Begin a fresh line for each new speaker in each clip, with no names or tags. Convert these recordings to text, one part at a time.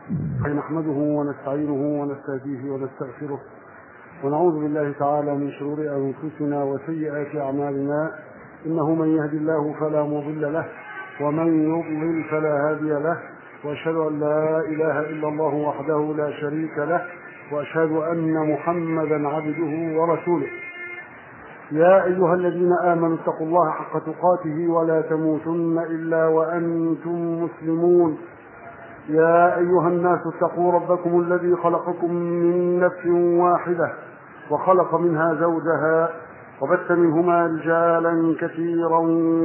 نحمده ونستعينه ونستهديه ونستغفره ونعوذ بالله تعالى من شرور أنفسنا وسيئات أعمالنا إنه من يهدي الله فلا مضل له ومن يضلل فلا هادي له وأشهد أن لا إله إلا الله وحده لا شريك له وأشهد أن محمدا عبده ورسوله يا أيها الذين آمنوا اتقوا الله حق تقاته ولا تموتن إلا وأنتم مسلمون يا أيها الناس اتقوا ربكم الذي خلقكم من نفس واحدة وخلق منها زوجها وبث منهما رجالا كثيرا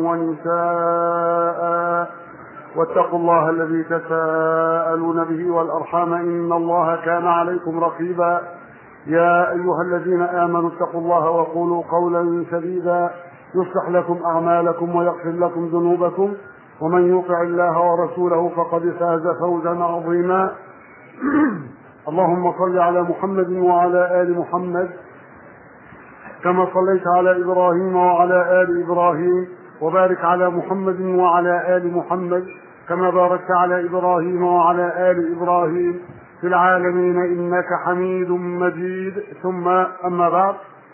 ونساء واتقوا الله الذي تساءلون به والأرحام إن الله كان عليكم رقيبا يا أيها الذين آمنوا اتقوا الله وقولوا قولا سديدا يصلح لكم أعمالكم ويغفر لكم ذنوبكم ومن يطع الله ورسوله فقد فاز فوزا عظيما اللهم صل على محمد وعلى آل محمد كما صليت على إبراهيم وعلى آل إبراهيم وبارك على محمد وعلى آل محمد كما باركت على إبراهيم وعلى آل إبراهيم في العالمين إنك حميد مجيد ثم أما بعد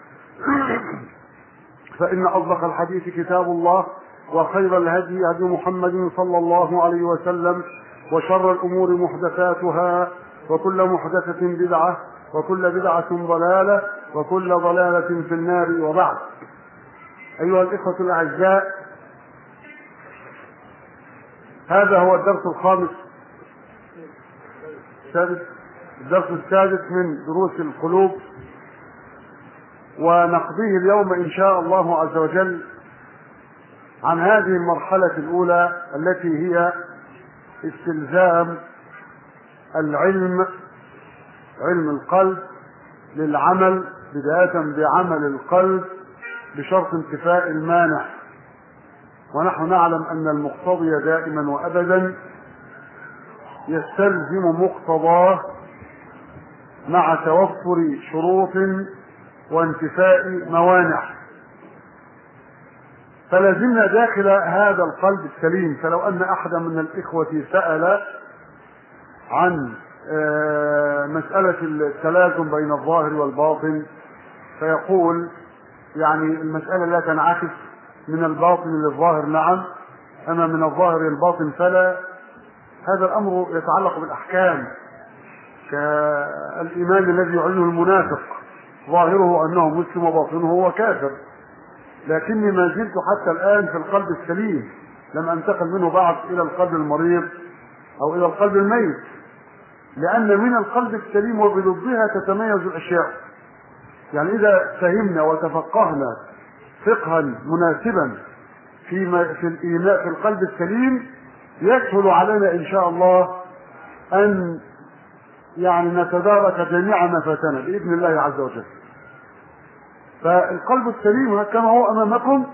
فإن أصدق الحديث كتاب الله وخير الهدي هدي محمد صلى الله عليه وسلم وشر الأمور محدثاتها وكل محدثة بدعة وكل بدعة ضلالة وكل ضلالة في النار وبعد أيها الإخوة الأعزاء هذا هو الدرس الخامس السادس الدرس السادس من دروس القلوب ونقضيه اليوم إن شاء الله عز وجل عن هذه المرحلة الأولى التي هي استلزام العلم علم القلب للعمل بداية بعمل القلب بشرط انتفاء المانع ونحن نعلم أن المقتضي دائما وأبدا يستلزم مقتضاه مع توفر شروط وانتفاء موانع فلازمنا داخل هذا القلب السليم فلو أن أحدا من الإخوة سأل عن مسألة التلازم بين الظاهر والباطن فيقول يعني المسألة لا تنعكس من الباطن للظاهر نعم أما من الظاهر للباطن فلا هذا الأمر يتعلق بالأحكام كالإيمان الذي يعلنه المنافق ظاهره أنه مسلم وباطنه هو كافر لكني ما زلت حتى الآن في القلب السليم لم أنتقل منه بعد إلى القلب المريض أو إلى القلب الميت لأن من القلب السليم وبضدها تتميز الأشياء يعني إذا فهمنا وتفقهنا فقها مناسبا في في الإيمان في القلب السليم يسهل علينا إن شاء الله أن يعني نتدارك جميع ما فاتنا بإذن الله عز وجل فالقلب السليم كما هو أمامكم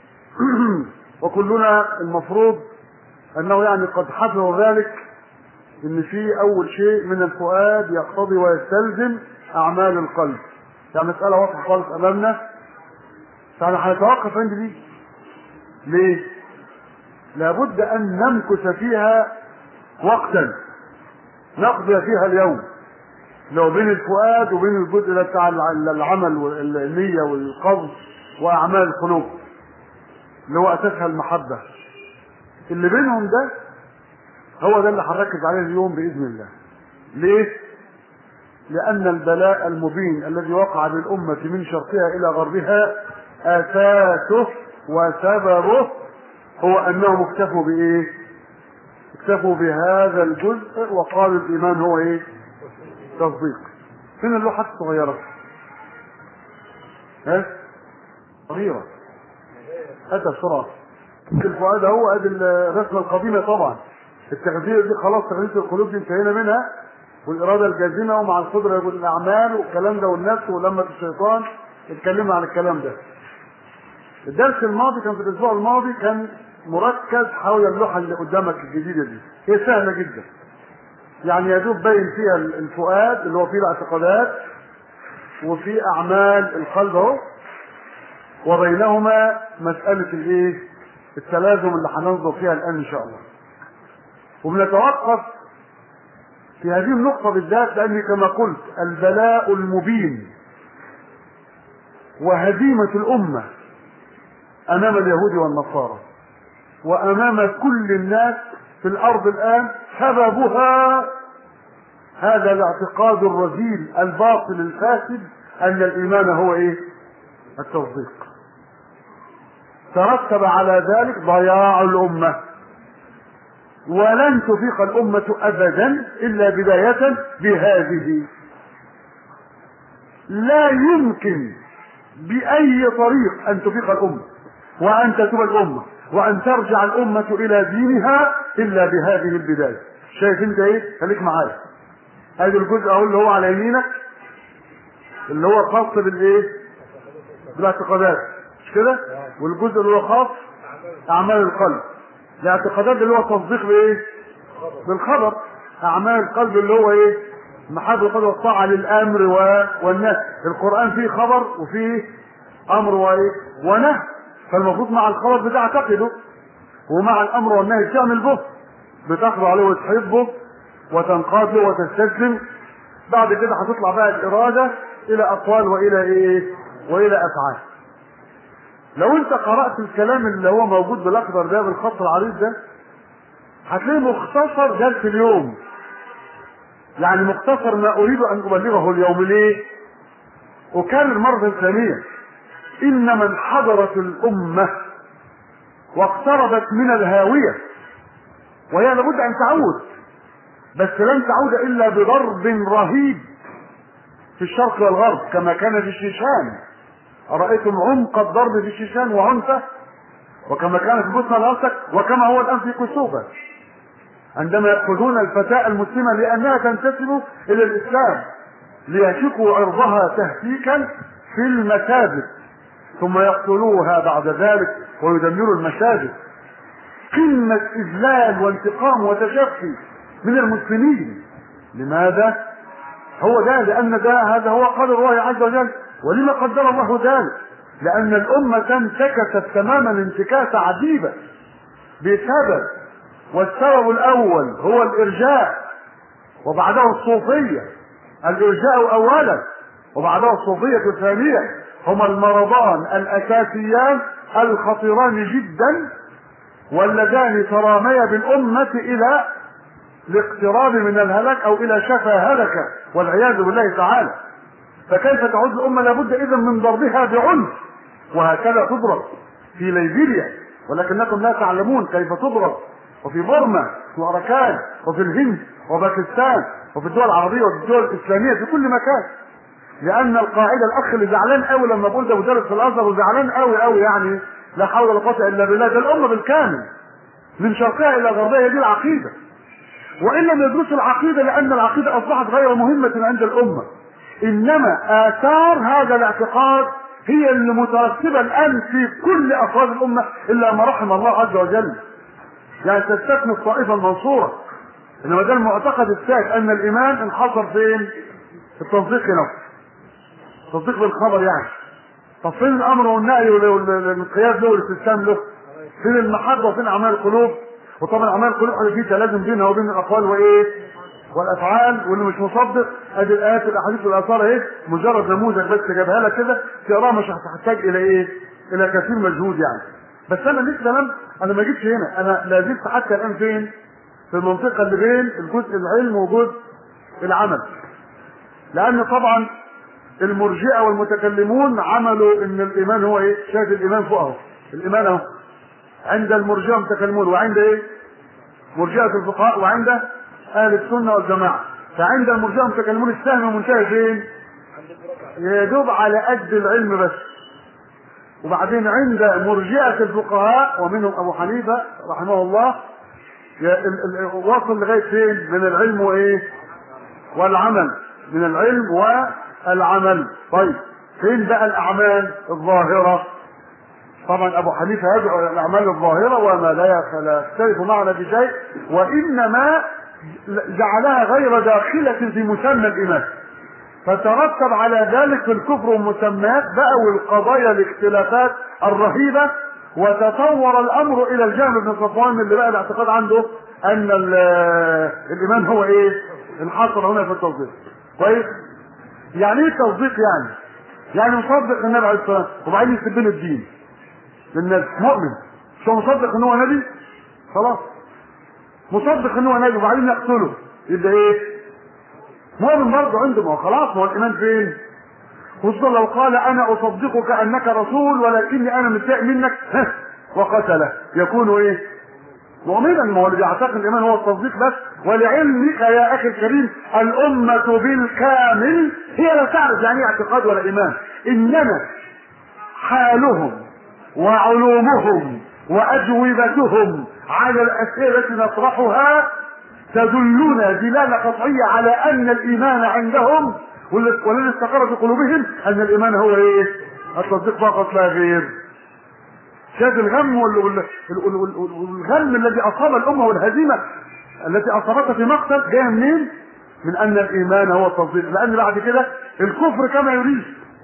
وكلنا المفروض أنه يعني قد حفظ ذلك ان في اول شيء من الفؤاد يقتضي ويستلزم اعمال القلب يعني مسألة واضحة خالص امامنا فاحنا هنتوقف عند دي ليه؟ لابد ان نمكث فيها وقتا نقضي فيها اليوم لو بين الفؤاد وبين الجزء ده بتاع العمل والنية والقصد واعمال القلوب اللي هو اساسها المحبة اللي بينهم ده هو ده اللي هنركز عليه اليوم باذن الله. ليه؟ لان البلاء المبين الذي وقع بالامه من شرقها الى غربها اساسه وسببه هو انهم اكتفوا بايه؟ اكتفوا بهذا الجزء وقالوا الايمان هو ايه؟ تصديق. فين اللوحات الصغيره؟ ها؟ صغيره. اتى بسرعه. الفؤاد اهو ادي الرسمه القديمه طبعا. التغذية دي خلاص تغذية القلوب دي انتهينا منها والإرادة الجازمة ومع القدرة والأعمال والكلام ده والنفس ولمة الشيطان اتكلمنا عن الكلام ده. الدرس الماضي كان في الأسبوع الماضي كان مركز حول اللوحة اللي قدامك الجديدة دي. هي سهلة جدا. يعني يا دوب باين فيها الفؤاد اللي هو فيه الاعتقادات وفي أعمال القلب أهو وبينهما مسألة الإيه؟ التلازم اللي هننظر فيها الآن إن شاء الله. وبنتوقف في هذه النقطة بالذات لأني كما قلت البلاء المبين وهزيمة الأمة أمام اليهود والنصارى وأمام كل الناس في الأرض الآن سببها هذا الاعتقاد الرذيل الباطل الفاسد أن الإيمان هو إيه؟ التصديق ترتب على ذلك ضياع الأمة ولن تفيق الأمة أبدا إلا بداية بهذه لا يمكن بأي طريق أن تفيق الأمة وأن تتوب الأمة وأن ترجع الأمة إلى دينها إلا بهذه البداية شايف أنت إيه؟ خليك معايا هذا الجزء أهو اللي هو على يمينك اللي هو خاص بالإيه؟ بالاعتقادات مش كده؟ والجزء اللي هو خاص أعمال القلب الاعتقادات اللي هو تصديق بايه بالخبر اعمال القلب اللي هو ايه محبة القدر والطاعة للامر و... والنهي القرآن فيه خبر وفيه امر وايه ونهي فالمفروض مع الخبر بتعتقده ومع الامر والنهي بتعمل به بتخضع عليه وتحبه وتنقاد له وتستسلم بعد كده هتطلع بقى الاراده الى اقوال والى ايه والى افعال لو انت قرأت الكلام اللي هو موجود بالاخضر ده بالخط العريض ده هتلاقي مختصر درس اليوم يعني مختصر ما اريد ان ابلغه اليوم ليه اكرر مرة ثانية ان من حضرت الامة واقتربت من الهاوية وهي لابد ان تعود بس لن تعود الا بضرب رهيب في الشرق والغرب كما كان في الشيشان أرأيتم عمق الضرب في الشيشان وعنفه وكما كان في بوسنا الهرسك وكما هو الآن في كسوفة عندما يأخذون الفتاة المسلمة لأنها تنتسب إلى الإسلام ليشكوا عرضها تهتيكا في المساجد ثم يقتلوها بعد ذلك ويدمروا المساجد قمة إذلال وانتقام وتشفي من المسلمين لماذا؟ هو ده لأن ده هذا هو قدر الله عز وجل ولما قدر الله ذلك لأن الأمة انتكست تماما انتكاسة عجيبة بسبب والسبب الأول هو الإرجاء وبعده الصوفية الإرجاء أولا وبعده الصوفية ثانيا هما المرضان الأساسيان الخطيران جدا واللذان تراميا بالأمة إلى الاقتراب من الهلاك أو إلى شفا هلكة والعياذ بالله تعالى فكيف تعود الأمة لابد إذا من ضربها بعنف وهكذا تضرب في ليبيريا ولكنكم لا تعلمون كيف تضرب وفي بورما وأراكان وفي الهند وباكستان وفي الدول العربية وفي الدول الإسلامية في كل مكان لأن القاعدة الأخ اللي زعلان قوي لما بقول ده مدرس في الأزهر وزعلان قوي قوي يعني لا حول ولا قوة إلا بالله ده الأمة بالكامل من شرقها إلى غربها دي العقيدة وإن لم يدرسوا العقيدة لأن العقيدة أصبحت غير مهمة عند الأمة إنما آثار هذا الاعتقاد هي اللي مترتبة الآن في كل أفراد الأمة إلا ما رحم الله عز وجل يعني تستثني الطائفة المنصورة إنما ده المعتقد الثالث أن الإيمان انحصر فين؟ في التصديق نفسه تصديق بالخبر يعني طب فين الأمر والنهي والانقياد له والاستسلام له؟ فين المحبة وفين أعمال القلوب؟ وطبعا أعمال القلوب اللي فيه تلازم بينها وبين الأقوال وإيه؟ والافعال واللي مش مصدق ادي الايات الاحاديث والاثار اهي مجرد نموذج بس جابها لك كده تقراها مش هتحتاج الى ايه؟ الى كثير مجهود يعني بس انا لسه لم انا ما جيتش هنا انا لا زلت حتى الان فين؟ في المنطقه اللي بين الجزء العلم وجزء العمل لان طبعا المرجئه والمتكلمون عملوا ان الايمان هو ايه؟ شايف الايمان فوق اهو الايمان اهو عند المرجئه والمتكلمون وعند ايه؟ مرجئه الفقهاء وعند اهل السنه والجماعه فعند المرجئه المتكلمون السهم منتهي فين؟ يا دوب على قد العلم بس وبعدين عند مرجئه الفقهاء ومنهم ابو حنيفه رحمه الله واصل لغايه فين؟ من العلم وايه؟ والعمل من العلم والعمل طيب فين بقى الاعمال الظاهره؟ طبعا ابو حنيفه يدعو الى الاعمال الظاهره وما لا يختلف معنا بشيء وانما جعلها غير داخله في مسمى الايمان فترتب على ذلك في الكفر والمسميات بقى والقضايا الاختلافات الرهيبه وتطور الامر الى الجهل بن صفوان اللي بقى الاعتقاد عنده ان الايمان هو ايه؟ الحاصل هنا في التصديق كويس يعني ايه تصديق يعني يعني مصدق النبي عليه الصلاه والسلام وبعدين يسيب له الدين للناس مؤمن مش هو مصدق ان هو نبي خلاص مصدق ان هو نبي وبعدين يقتله يبقى ايه مؤمن برضه عنده ما هو خلاص ما هو الايمان فين خصوصا لو قال انا اصدقك انك رسول ولكني انا متضايق منك ها وقتله يكون ايه مؤمنا ما هو اللي بيعتقد الايمان هو التصديق بس ولعلمك يا اخي الكريم الامه بالكامل هي لا تعرف يعني ايه اعتقاد ولا ايمان انما حالهم وعلومهم واجوبتهم على الاسئله التي نطرحها تدلنا دلاله قطعيه على ان الايمان عندهم والذي استقر في قلوبهم ان الايمان هو ايه؟ التصديق فقط لا غير. شاف الغم والغم الذي اصاب الامه والهزيمه التي اصابتها في مقتل جايه منين؟ من ان الايمان هو التصديق لان بعد كده الكفر كما يريد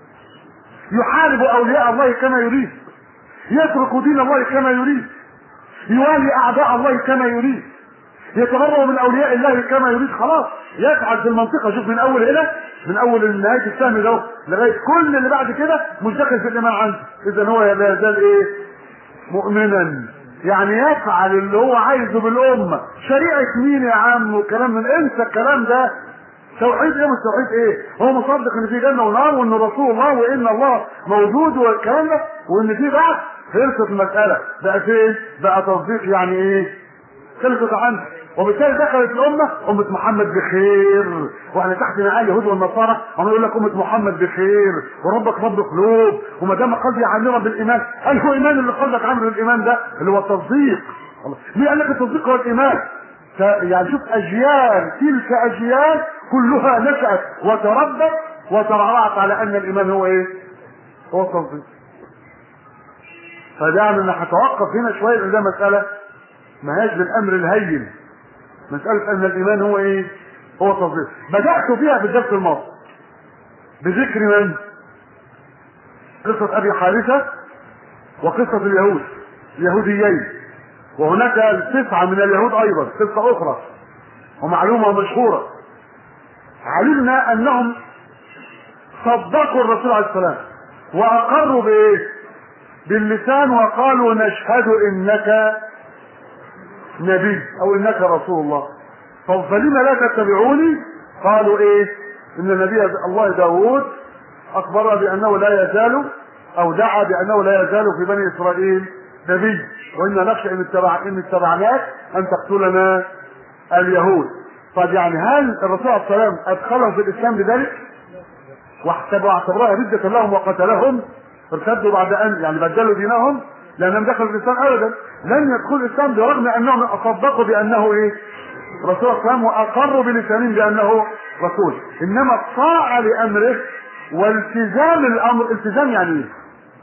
يحارب اولياء الله كما يريد يترك دين الله كما يريد يوالي اعداء الله كما يريد يتبرأ من اولياء الله كما يريد خلاص يفعل في المنطقه شوف من اول هنا من اول نهايه السهم ده لغايه كل اللي بعد كده مش داخل في الايمان عنده اذا هو لا يزال ايه مؤمنا يعني يفعل اللي هو عايزه بالامه شريعه مين يا عم وكلام من انسى الكلام ده توحيد ايه مش توحيد ايه هو مصدق ان في جنه ونار وان رسول الله وان الله موجود والكلام ده وان في بعث خلصت المساله بقى فين بقى تصديق يعني ايه خلصت عنه وبالتالي دخلت الامه امه محمد بخير واحنا تحت نعال اليهود والنصارى هم يقول لك امه محمد بخير وربك رب قلوب وما دام قلبي عامره بالايمان قال هو ايمان اللي قلبك عامر بالايمان ده اللي هو التصديق مين قال لك التصديق هو الايمان يعني شوف اجيال تلك اجيال كلها نشأت وتربت وترعرعت على ان الايمان هو ايه؟ هو التصديق. فدعني انا هتوقف هنا شويه لان ده مساله ما هياش بالامر الهين. مساله ان الايمان هو ايه؟ هو التصديق. بدات فيها في الدرس الماضي. بذكر من؟ قصه ابي حارثه وقصه اليهود اليهوديين وهناك تسعة من اليهود أيضا قصة أخرى ومعلومة مشهورة علمنا أنهم صدقوا الرسول عليه السلام وأقروا بإيه؟ باللسان وقالوا نشهد إنك نبي أو إنك رسول الله فلم لا تتبعوني؟ قالوا إيه؟ إن نبي الله داود أخبر بأنه لا يزال أو دعا بأنه لا يزال في بني إسرائيل نبي وإنا نخشى إن اتبع إن اتبعناك أن تقتلنا اليهود. طب يعني هل الرسول عليه السلام أدخلهم في الإسلام بذلك؟ واعتبروها ردة لهم وقتلهم ارتدوا بعد أن يعني بدلوا دينهم لأنهم دخلوا في الإسلام أبدا لم يدخلوا الإسلام برغم أنهم صدقوا بأنه إيه؟ رسول الإسلام وأقروا بلسانهم بأنه رسول إنما الطاعة لأمره والتزام الأمر التزام يعني إيه؟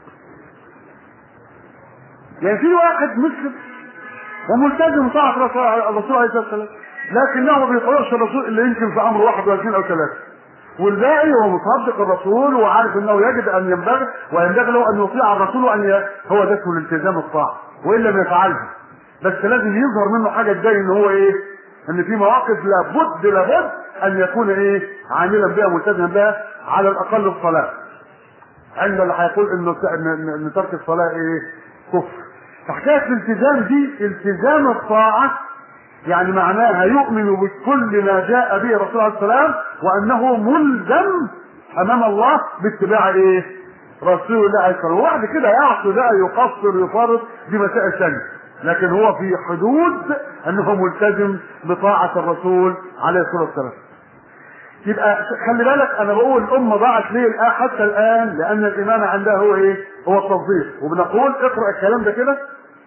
يعني في واحد مسلم وملتزم طاعة الرسول عليه الصلاة والسلام لكنه ما بيطيعش الرسول الا يمكن في امر واحد واثنين او ثلاثة والباقي هو مصدق الرسول وعارف انه يجب ان ينبغي وينبغي له ان يطيع الرسول وان ي... هو ده اسمه الالتزام الطاعة وان لم يفعلها بس لازم يظهر منه حاجة تبين ان هو ايه ان في مواقف لابد لابد ان يكون ايه عاملا بها ملتزما بها على الاقل الصلاة عند اللي هيقول انه ان ترك الصلاة ايه كفر فحكايه الالتزام دي التزام الطاعه يعني معناها يؤمن بكل ما جاء به الرسول عليه السلام وانه ملزم امام الله باتباع ايه؟ رسول الله عليه السلام وبعد كده يعصي بقى يقصر يفرط دي مسائل ثانيه لكن هو في حدود انه ملتزم بطاعه الرسول عليه الصلاه والسلام. يبقى خلي بالك انا بقول الامه ضاعت ليه الان حتى الان لان الايمان عندها هو ايه؟ هو التصديق وبنقول اقرا الكلام ده كده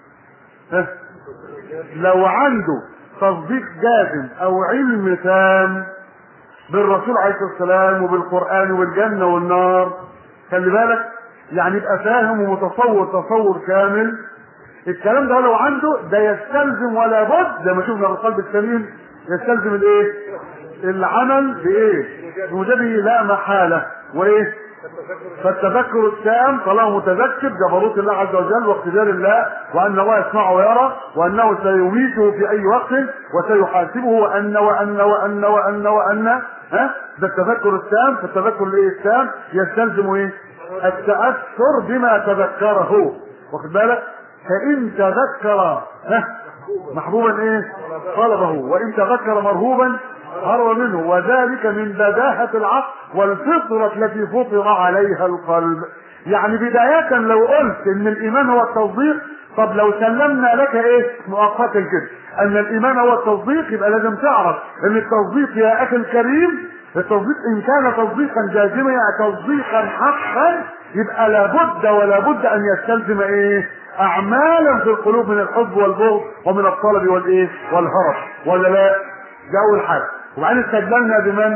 لو عنده تصديق جازم او علم تام بالرسول عليه الصلاه والسلام وبالقران والجنه والنار خلي بالك يعني يبقى فاهم ومتصور تصور كامل الكلام ده لو عنده ده يستلزم ولا بد زي ما شفنا القلب السليم يستلزم الايه؟ العمل بايه؟ بموجبه لا محاله وايه؟ فالتذكر التام طالما متذكر جبروت الله عز وجل واقتدار الله وان الله يسمع ويرى وانه سيميته في اي وقت وسيحاسبه وان وان وان وان وان ها ده التذكر التام فالتذكر الايه التام يستلزم ايه؟ التاثر بما تذكره واخد بالك؟ فان تذكر ها محبوبا ايه؟ طلبه وان تذكر مرهوبا هرب منه وذلك من بداهة العقل والفطرة التي فطر عليها القلب يعني بداية لو قلت ان الايمان هو التصديق طب لو سلمنا لك ايه مؤقتا كده ان الايمان هو التصديق يبقى لازم تعرف ان التصديق يا اخي الكريم التصديق ان كان تصديقا جازما يعني تصديقا حقا يبقى لابد ولا بد ان يستلزم ايه اعمالا في القلوب من الحب والبغض ومن الطلب والايه والهرب ولا لا دي اول حاجه وبعدين استدللنا بمن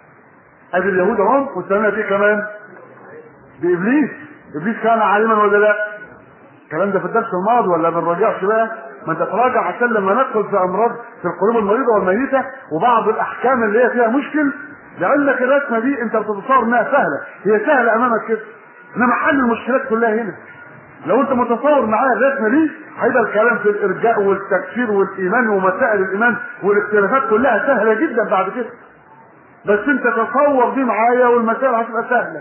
ادي اليهود اهم واستدللنا بيه كمان بابليس ابليس كان عالما ولا لا الكلام ده في الدرس الماضي ولا ما نراجعش بقى ما انت تراجع عشان لما ندخل في امراض في القلوب المريضه والميته وبعض الاحكام اللي هي فيها مشكل لعلك الرسمه دي انت بتتصور انها سهله هي سهله امامك كده انما حل المشكلات كلها هنا لو انت متصور معايا الرسمه دي هيبقى الكلام في الارجاء والتكفير والايمان ومسائل الايمان والاختلافات كلها سهله جدا بعد كده بس انت تصور دي معايا والمسائل هتبقى سهله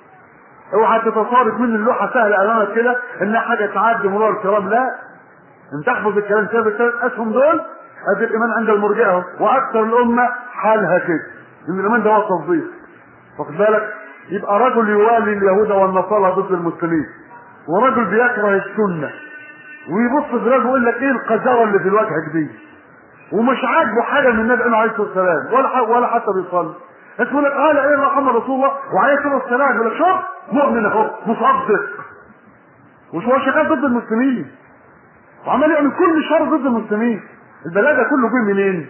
اوعى تتصور من اللوحه سهله امامك كده انها حاجه تعدي مرور الكرام لا انت تحفظ الكلام كده بالثلاث اسهم دول ادي الايمان عند المرجئه اهو واكثر الامه حالها كده ان الايمان ده هو التصديق واخد بالك يبقى رجل يوالي اليهود والنصارى ضد المسلمين ورجل بيكره السنه ويبص في رجل ويقول لك ايه القذاره اللي في وجهك دي ومش عاجبه حاجه من النبي عليه الصلاه والسلام ولا ولا حتى بيصلي يقول لك قال ايه محمد رسول الله وعليه الصلاه والسلام يقول لك شوف مؤمن اهو مصدق وش هو شغال ضد المسلمين وعمال يعمل كل شر ضد المسلمين البلاء ده كله جه منين؟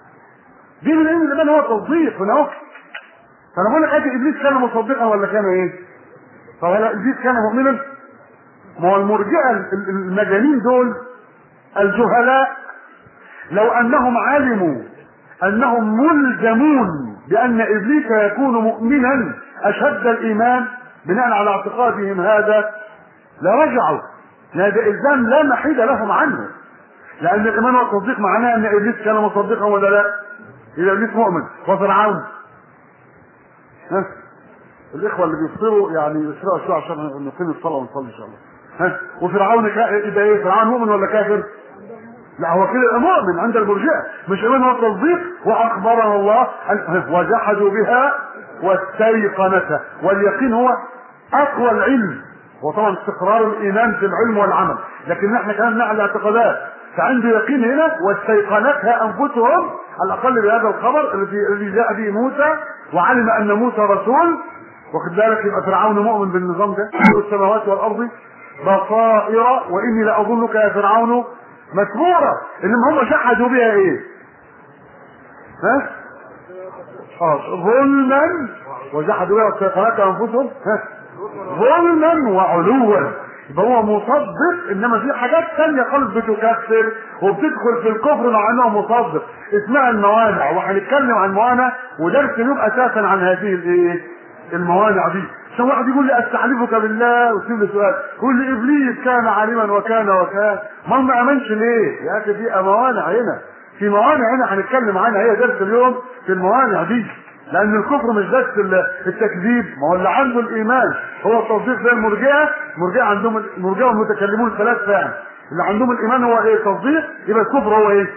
جه من ان الايمان هو تصديق من اهو فانا بقول لك ادي ابليس كان مصدقا ولا كان ايه؟ طب هل ابليس كان مؤمنا؟ ما هو المرجئه المجانين دول الجهلاء لو انهم علموا انهم ملزمون بان ابليس يكون مؤمنا اشد الايمان بناء على اعتقادهم هذا لرجعوا هذا الزام لا محيد لهم عنه لان الايمان والتصديق معناه ان ابليس كان مصدقا ولا لا؟ اذا ابليس مؤمن وفرعون ها الاخوه اللي بيفطروا يعني يسرقوا شويه عشان نقيم الصلاه ونصلي ان شاء الله ها وفرعون يبقى ايه فرعون مؤمن ولا كافر؟ لا هو كده مؤمن عند المرجئه مش ايمان هو تصديق واخبرنا الله وجحدوا بها واستيقنتها واليقين هو اقوى العلم وطبعا استقرار الايمان في العلم والعمل لكن احنا كمان نعمل اعتقادات فعنده يقين هنا واستيقنتها انفسهم على الاقل بهذا الخبر الذي الذي جاء به موسى وعلم ان موسى رسول واخد بالك يبقى فرعون مؤمن بالنظام ده السماوات والارض بصائر واني لاظنك يا فرعون مسرورة انما هم شحدوا بها ايه ها اه ظلما وجحدوا بها واستيقنتها انفسهم ها ظلما وعلوا يبقى هو مصدق انما في حاجات ثانيه خالص بتكفر وبتدخل في الكفر مع انه مصدق اسمها الموانع وهنتكلم عن الموانع ودرس اليوم اساسا عن هذه الايه الموانع دي عشان واحد يقول لي استحلفك بالله ويسيب لي سؤال يقول لي ابليس كان عالما وكان وكان ما ما امنش ليه يا اخي في موانع هنا في موانع هنا هنتكلم عنها هي درس اليوم في الموانع دي لان الكفر مش بس التكذيب ما هو اللي عنده الايمان هو التصديق زي المرجئه المرجئه عندهم المرجئه والمتكلمون ثلاث فعل اللي عندهم الايمان هو ايه تصديق يبقى الكفر هو ايه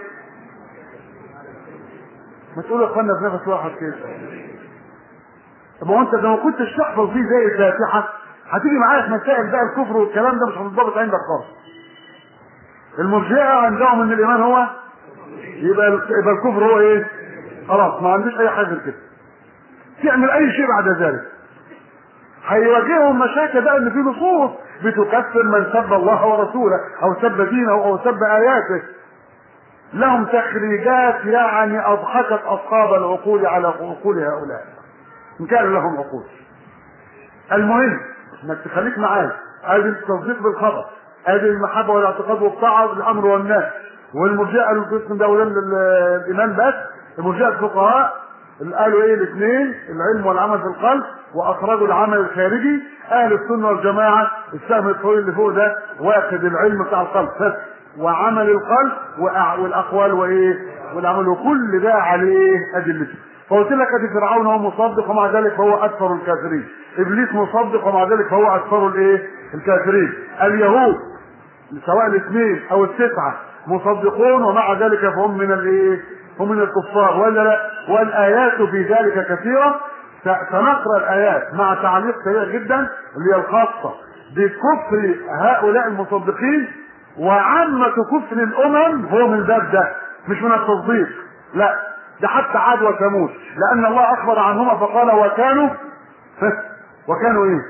ما تقول يا اخوانا في نفس واحد كده طب ما هو انت لو ما كنتش تحفظ فيه زي الفاتحه هتيجي معايا في مسائل بقى الكفر والكلام ده مش هتضبط عندك خالص المرجئه عندهم ان الايمان هو يبقى يبقى الكفر هو ايه خلاص ما عندوش اي حاجه كده تعمل اي شيء بعد ذلك هيواجههم مشاكل بقى ان في نصوص بتكفر من سب الله ورسوله او سب دينه او سب اياته لهم تخريجات يعني اضحكت اصحاب العقول على عقول هؤلاء ان كان لهم عقول المهم انك تخليك معايا ادي التصديق بالخبر ادي المحبه والاعتقاد والطاعه بالامر والنهي والمرجئه القسم ده الايمان بس المرجئه الفقهاء قالوا ايه الاثنين العلم والعمل في القلب واخرجوا العمل الخارجي اهل السنه والجماعه السهم الطويل اللي فوق ده واخد العلم بتاع القلب بس وعمل القلب وأع- والاقوال وايه والعمل وكل ده عليه ادلته فقلت لك ادي فرعون هو مصدق ومع ذلك فهو اكثر الكافرين ابليس مصدق ومع ذلك فهو اكثر الايه الكافرين اليهود سواء الاثنين او التسعه مصدقون ومع ذلك فهم من الايه هم من الكفار ولا لا والايات في ذلك كثيره س- سنقرا الايات مع تعليق سريع جدا اللي هي الخاصه بكفر هؤلاء المصدقين وعامة كفر الأمم هو من الباب ده مش من التصديق لا ده حتى عاد وثمود لأن الله أخبر عنهما فقال وكانوا وكانوا إيه؟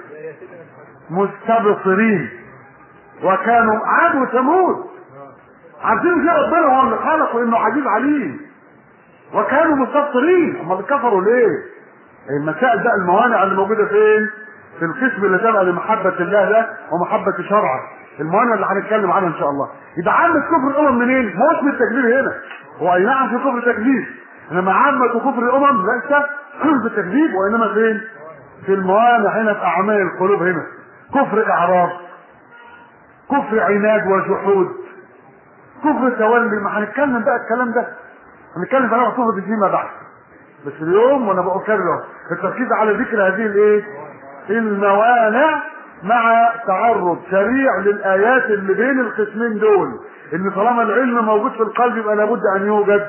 مستبصرين وكانوا عاد وثمود عارفين في ربنا هو اللي خلقه انه عزيز عليم وكانوا مستبصرين هم كفروا ليه؟ المسائل ده الموانع اللي موجوده فين؟ في القسم اللي تابع لمحبه الله ده ومحبه شرعه الموانع اللي هنتكلم عنها ان شاء الله يبقى عامة كفر الامم منين؟ ما هوش من التكذيب هنا هو اي نعم في كفر تكذيب انما عامة كفر الامم ليس في التكذيب وانما فين؟ في الموانع هنا في اعمال القلوب هنا كفر اعراض كفر عناد وجحود كفر تولي ما هنتكلم بقى الكلام ده هنتكلم بقى كفر فيما بعد بس اليوم وانا بكرر التركيز على ذكر هذه الايه الموانع مع تعرض سريع للايات اللي بين القسمين دول ان طالما العلم موجود في القلب يبقى لابد ان يوجد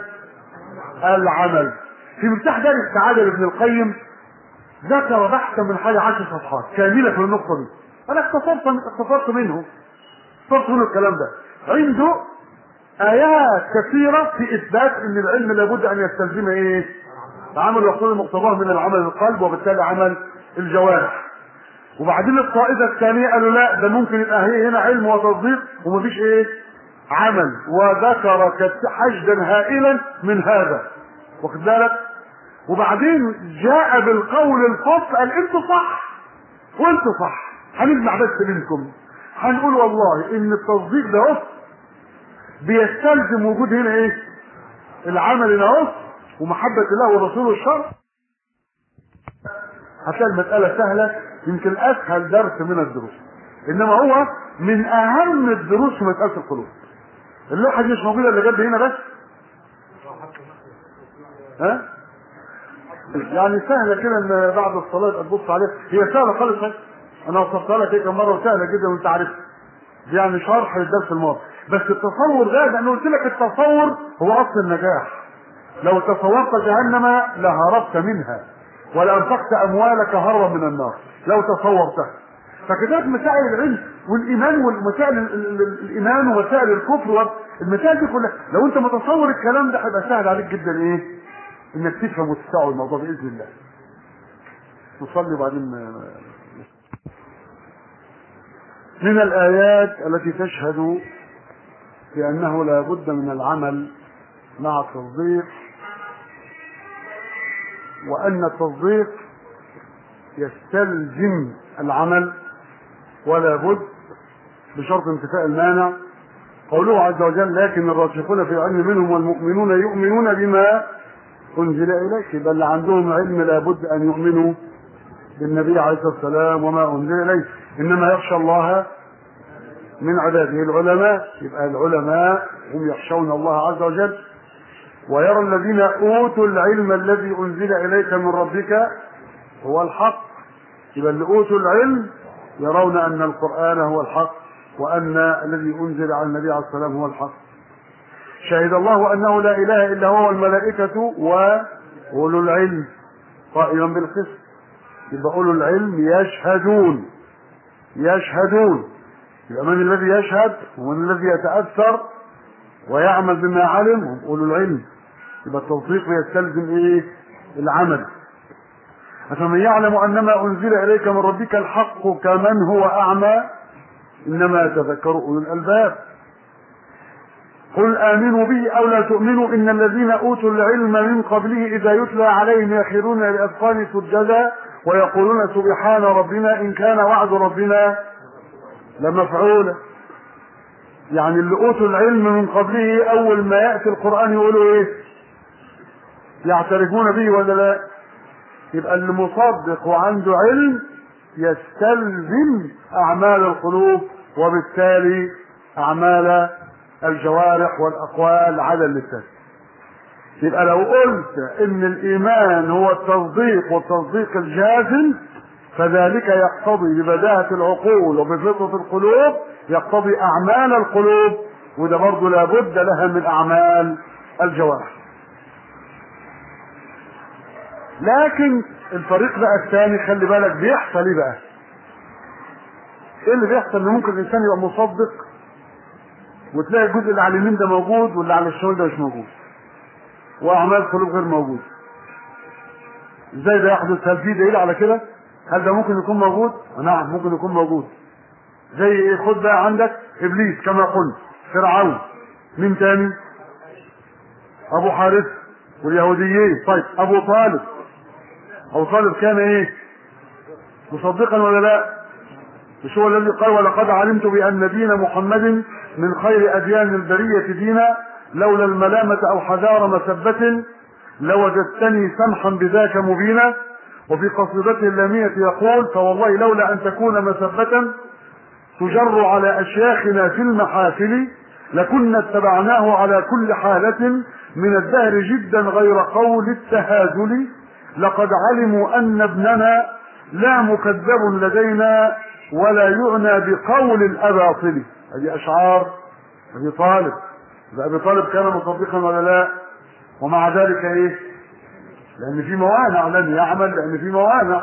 العمل في مفتاح دار السعاده لابن القيم ذكر بحثا من حوالي عشر صفحات كامله في النقطه دي انا اختصرت اختصرت منه اختصرت منه الكلام ده عنده ايات كثيره في اثبات ان العلم لابد ان يستلزم ايه عمل يقتضي مقتضاه من العمل القلب وبالتالي عمل الجوارح وبعدين الطائفه الثانيه قالوا لا ده ممكن يبقى هي هنا علم وتصديق ومفيش ايه عمل وذكر كت- حشدا هائلا من هذا واخد بالك وبعدين جاء بالقول الفصل قال انتوا صح وانتوا صح هنجمع بس منكم هنقول والله ان التصديق ده اهو بيستلزم وجود هنا ايه العمل هنا اهو ومحبة الله ورسوله الشر هتلاقي المسألة سهلة يمكن أسهل درس من الدروس إنما هو من أهم الدروس في مسألة القلوب اللوحة دي مش موجودة اللي جنب هنا بس ها يعني سهلة كده ان بعد الصلاة تبص عليها هي سهلة خالص أهي. انا وصفتها لك هيك كم مرة وسهلة جدا وانت عارفها دي يعني شرح للدرس الماضي بس التصور ده لانه قلت لك التصور هو اصل النجاح لو تصورت جهنم لهربت منها ولانفقت اموالك هربا من النار لو تصورتها فكذلك مسائل العلم والايمان ومسائل ال- ال- ال- الايمان ومسائل الكفر والمسائل دي كلها لو انت متصور الكلام ده هيبقى سهل عليك جدا ايه انك تفهم وتستوعب الموضوع باذن الله نصلي وبعدين من الايات التي تشهد بانه لا بد من العمل مع التصديق وان التصديق يستلزم العمل ولا بد بشرط انتفاء المانع قوله عز وجل لكن الراسخون في العلم منهم والمؤمنون يؤمنون بما انزل اليك يبقى اللي عندهم علم لابد ان يؤمنوا بالنبي عليه الصلاه والسلام وما انزل اليه انما يخشى الله من عباده العلماء يبقى العلماء هم يخشون الله عز وجل ويرى الذين اوتوا العلم الذي انزل اليك من ربك هو الحق يبقى اللي اوتوا العلم يرون ان القران هو الحق وان الذي انزل على النبي عليه الصلاه والسلام هو الحق شهد الله انه لا اله الا هو والملائكه واولو العلم قائما بالقسط يبقى اولو العلم يشهدون يشهدون يبقى من الذي يشهد ومن الذي يتاثر ويعمل بما علم هم اولو العلم يبقى التصديق يستلزم ايه العمل أفمن يعلم أن ما أنزل إليك من ربك الحق كمن هو أعمى إنما يتذكر أولو الألباب قل آمنوا به أو لا تؤمنوا إن الذين أوتوا العلم من قبله إذا يتلى عليهم يخرون للأذقان سجدا ويقولون سبحان ربنا إن كان وعد ربنا لمفعولا يعني اللي أوتوا العلم من قبله أول ما يأتي القرآن يقولوا إيه يعترفون به ولا لا يبقى اللي مصدق وعنده علم يستلزم اعمال القلوب وبالتالي اعمال الجوارح والاقوال على اللسان يبقى لو قلت ان الايمان هو التصديق والتصديق الجازم فذلك يقتضي ببداهة العقول وبفطرة القلوب يقتضي اعمال القلوب وده برضه لابد لها من اعمال الجوارح لكن الفريق بقى الثاني خلي بالك بيحصل ايه بقى ايه اللي بيحصل ان ممكن الانسان يبقى مصدق وتلاقي الجزء اللي على اليمين ده موجود واللي على الشمال ده مش موجود واعمال القلوب غير موجود ازاي ده يحدث هل في دليل على كده هل ده ممكن يكون موجود نعم ممكن يكون موجود زي ايه خد بقى عندك ابليس كما قلت فرعون مين تاني ابو حارث واليهوديين طيب ابو طالب ابو طالب كان ايه مصدقا ولا لا مش هو الذي قال ولقد علمت بان دين محمد من خير اديان البريه دينا لولا الملامه او حذار مسبه لوجدتني سمحا بذاك مبينا وفي قصيدته اللامية يقول فوالله لولا أن تكون مسبة تجر على أشياخنا في المحافل لكنا اتبعناه على كل حالة من الدهر جدا غير قول التهازل لقد علموا أن ابننا لا مكذب لدينا ولا يعنى بقول الأباطل هذه أشعار أبي طالب أبي طالب كان مصدقا ولا لا ومع ذلك إيه لأن في موانع لن يعمل لأن في موانع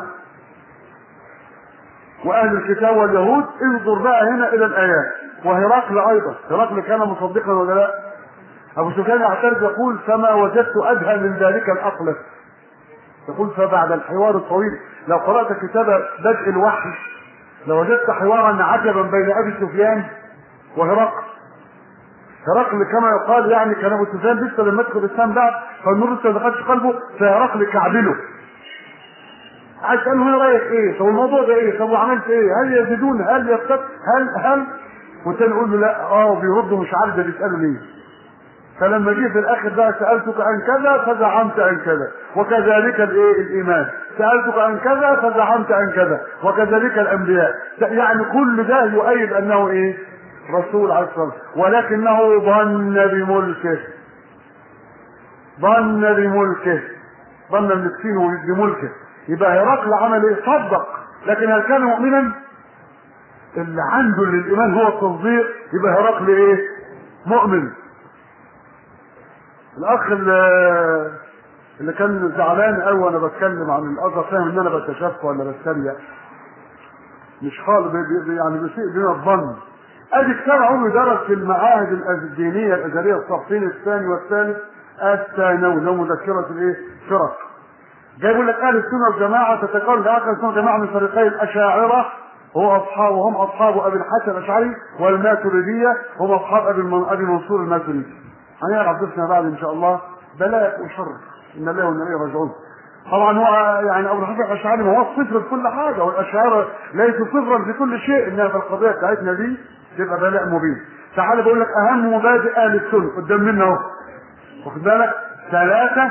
وأهل الكتاب واليهود انظر بقى هنا إلى الآيات وهرقل أيضا هرقل كان مصدقا ولا لا أبو سفيان يعترض يقول فما وجدت أدهى من ذلك الأقلس يقول فبعد الحوار الطويل لو قرأت كتاب بدء الوحي لوجدت حوارا عجبا بين أبي سفيان وهرقل هرقل كما يقال يعني كان ابو سفيان لسه لما يدخل الاسلام بعد فالنور لسه ما دخلش قلبه فهرقل كعبله عايز قال له رايك ايه؟ طب الموضوع ده ايه؟ طب وعملت ايه؟ هل يزيدون؟ هل يرتد؟ هل هل؟ والتاني يقول له لا اه بيردوا مش عارف ده بيسالوا ليه؟ فلما جه في الاخر بقى سالتك عن كذا فزعمت عن كذا وكذلك الايه الايمان سالتك عن كذا فزعمت عن كذا وكذلك الانبياء يعني كل ده يؤيد انه ايه رسول عليه الصلاه والسلام ولكنه ظن بملكه ظن بملكه ظن المسكين بملكه يبقى هرقل عمل ايه صدق لكن هل كان مؤمنا اللي عنده للايمان هو التصديق يبقى هرقل ايه مؤمن الاخ اللي, اللي كان زعلان قوي وانا بتكلم عن الازهر فاهم ان انا بتشفى ولا بتريق مش خالص يعني بيسيء بنا الظن ادي كتاب عمري درس في المعاهد الدينيه الازهريه الصفين الثاني والثالث الثانوي اللي هو مذكره الايه؟ فرق. جاي يقول لك اهل السنه والجماعه تتكون اهل السنه والجماعه من فريقي الاشاعره هو اصحاب وهم اصحاب ابي الحسن الاشعري والماتريديه هم اصحاب ابي ابي منصور الماتريدي. هنعرف درسنا بعد ان شاء الله بلاء وشر ان الله وانا اليه راجعون. طبعا هو يعني ابو الحسن الاشعري ما هو الصفر في كل حاجه والاشاعره ليسوا صفرا في كل شيء انها في القضيه بتاعتنا دي تبقى بلاء مبين. تعال بقول لك اهم مبادئ اهل السنه قدام منا اهو. واخد بالك؟ ثلاثه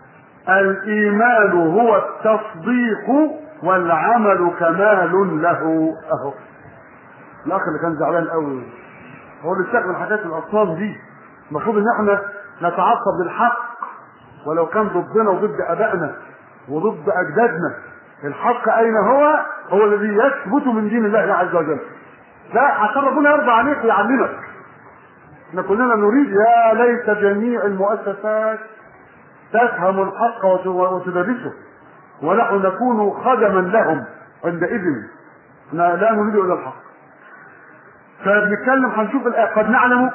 الايمان هو التصديق والعمل كمال له اهو. الاخ اللي كان زعلان قوي هو اللي استقبل حاجات الاصنام دي المفروض ان احنا نتعصب للحق ولو كان ضدنا وضد ابائنا وضد اجدادنا الحق اين هو؟ هو الذي يثبت من دين الله عز وجل. لا عشان ربنا يرضى عليك ويعلمك. احنا كلنا نريد يا ليت جميع المؤسسات تفهم الحق وتدرسه ونحن نكون خدما لهم عندئذ لا نريد الا الحق. فبنتكلم هنشوف الآية قد نعلم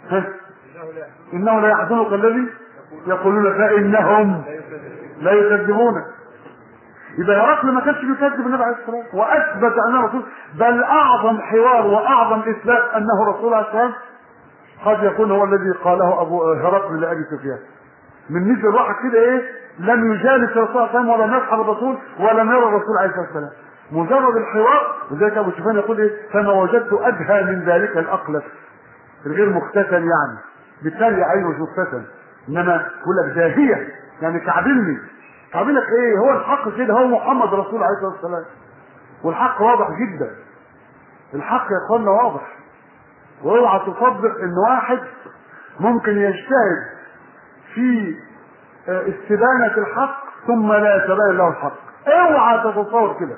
انه لا يحزنك الذي يقولون فانهم لا يكذبونك يبقى هرقل ما كانش بيكذب النبي عليه الصلاه والسلام واثبت انه رسول بل اعظم حوار واعظم اثبات انه رسول عليه الصلاه قد يكون هو الذي قاله ابو هرقل لابي سفيان من مثل واحد كده ايه لم يجالس الرسول صلى الله عليه وسلم ولم يصحب الرسول ولم يرى الرسول عليه الصلاه والسلام مجرد الحوار وذلك ابو سفيان يقول ايه فما وجدت ادهى من ذلك الاقلس الغير مختتن يعني بالتالي عينه مش مختتن انما يقول لك زاهيه يعني كعبلني كعبلك ايه هو الحق كده هو محمد رسول عليه الصلاه والسلام والحق واضح جدا الحق يا اخوانا واضح واوعى تصدق ان واحد ممكن يجتهد في استبانة الحق ثم لا يتبين له الحق اوعى تتصور كده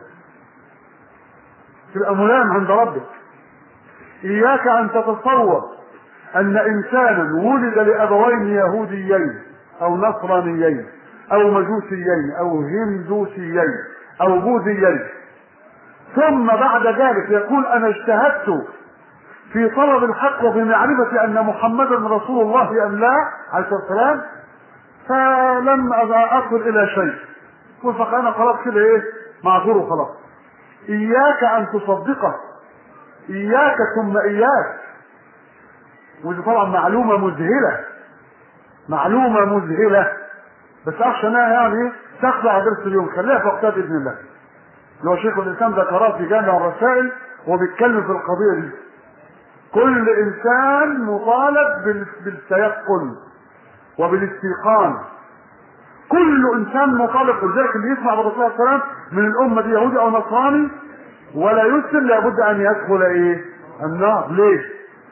تبقى ملام عند ربك اياك ان تتصور ان انسانا ولد لابوين يهوديين او نصرانيين او مجوسيين او هندوسيين او بوذيين ثم بعد ذلك يقول انا اجتهدت في طلب الحق وفي معرفة أن محمدا رسول الله أم لا عليه الصلاة والسلام فلم أصل إلى شيء فأنا خلاص كده إيه معذور وخلاص إياك أن تصدقه إياك ثم إياك ودي طبعا معلومة مذهلة معلومة مذهلة بس أخشى أنها يعني تخلع درس اليوم خليها في وقتها بإذن الله لو شيخ الإسلام ذكرها في جامع الرسائل وبيتكلم في القضية دي كل انسان مطالب بالتيقن وبالاستيقان كل انسان مطالب ولذلك اللي يسمع بالرسول صلى الله عليه وسلم من الامه دي يهودي او نصراني ولا يسلم لابد ان يدخل ايه النار ليه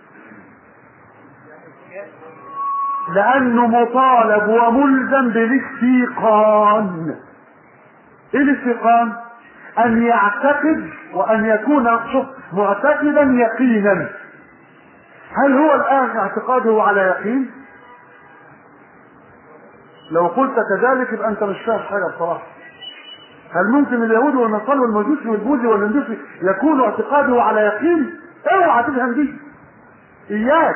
لانه مطالب وملزم بالاستيقان ايه الاستيقان ان يعتقد وان يكون شوف معتقدا يقينا هل هو الآن اعتقاده على يقين؟ لو قلت كذلك يبقى أنت مش فاهم حاجة بصراحة. هل ممكن اليهود والنصارى والمجوسي والبوذي والهندوسي يكون اعتقاده على يقين؟ اوعى تفهم دي. إياك.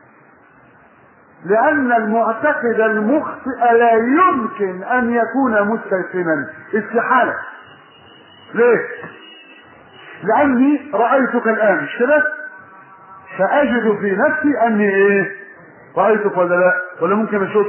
لأن المعتقد المخطئ لا يمكن أن يكون مستيقنا استحالة. ليه؟ لأني رأيتك الآن مش كده؟ فاجد في نفسي اني ايه رايتك ولا لا ولا ممكن اشك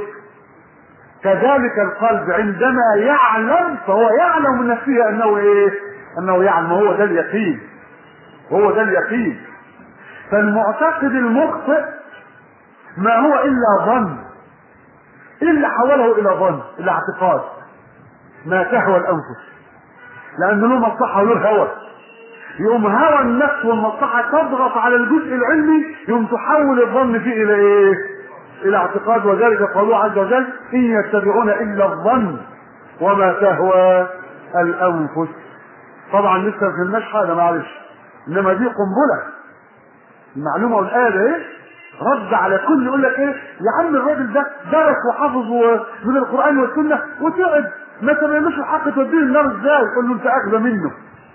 كذلك القلب عندما يعلم فهو يعلم من نفسه انه ايه انه يعلم هو ده اليقين هو ده اليقين فالمعتقد المخطئ ما هو الا ظن الا حوله الى ظن الى اعتقاد ما تهوى الانفس لانه له مصلحه وله هوى يقوم هوى النفس والمصلحة تضغط على الجزء العلمي يقوم تحول الظن فيه إلى إيه؟ إلى اعتقاد وذلك قالوا عز وجل إن يتبعون إلا الظن وما تهوى الأنفس. طبعا لسه ما فهمناش حاجة معلش إنما دي قنبلة. المعلومة والآية ده إيه؟ رد على كل يقول لك إيه؟ يا عم الراجل ده درس وحفظ من القرآن والسنة وتقعد ما تبينوش الحق توديه النار إزاي؟ يقول له أنت أخذ منه.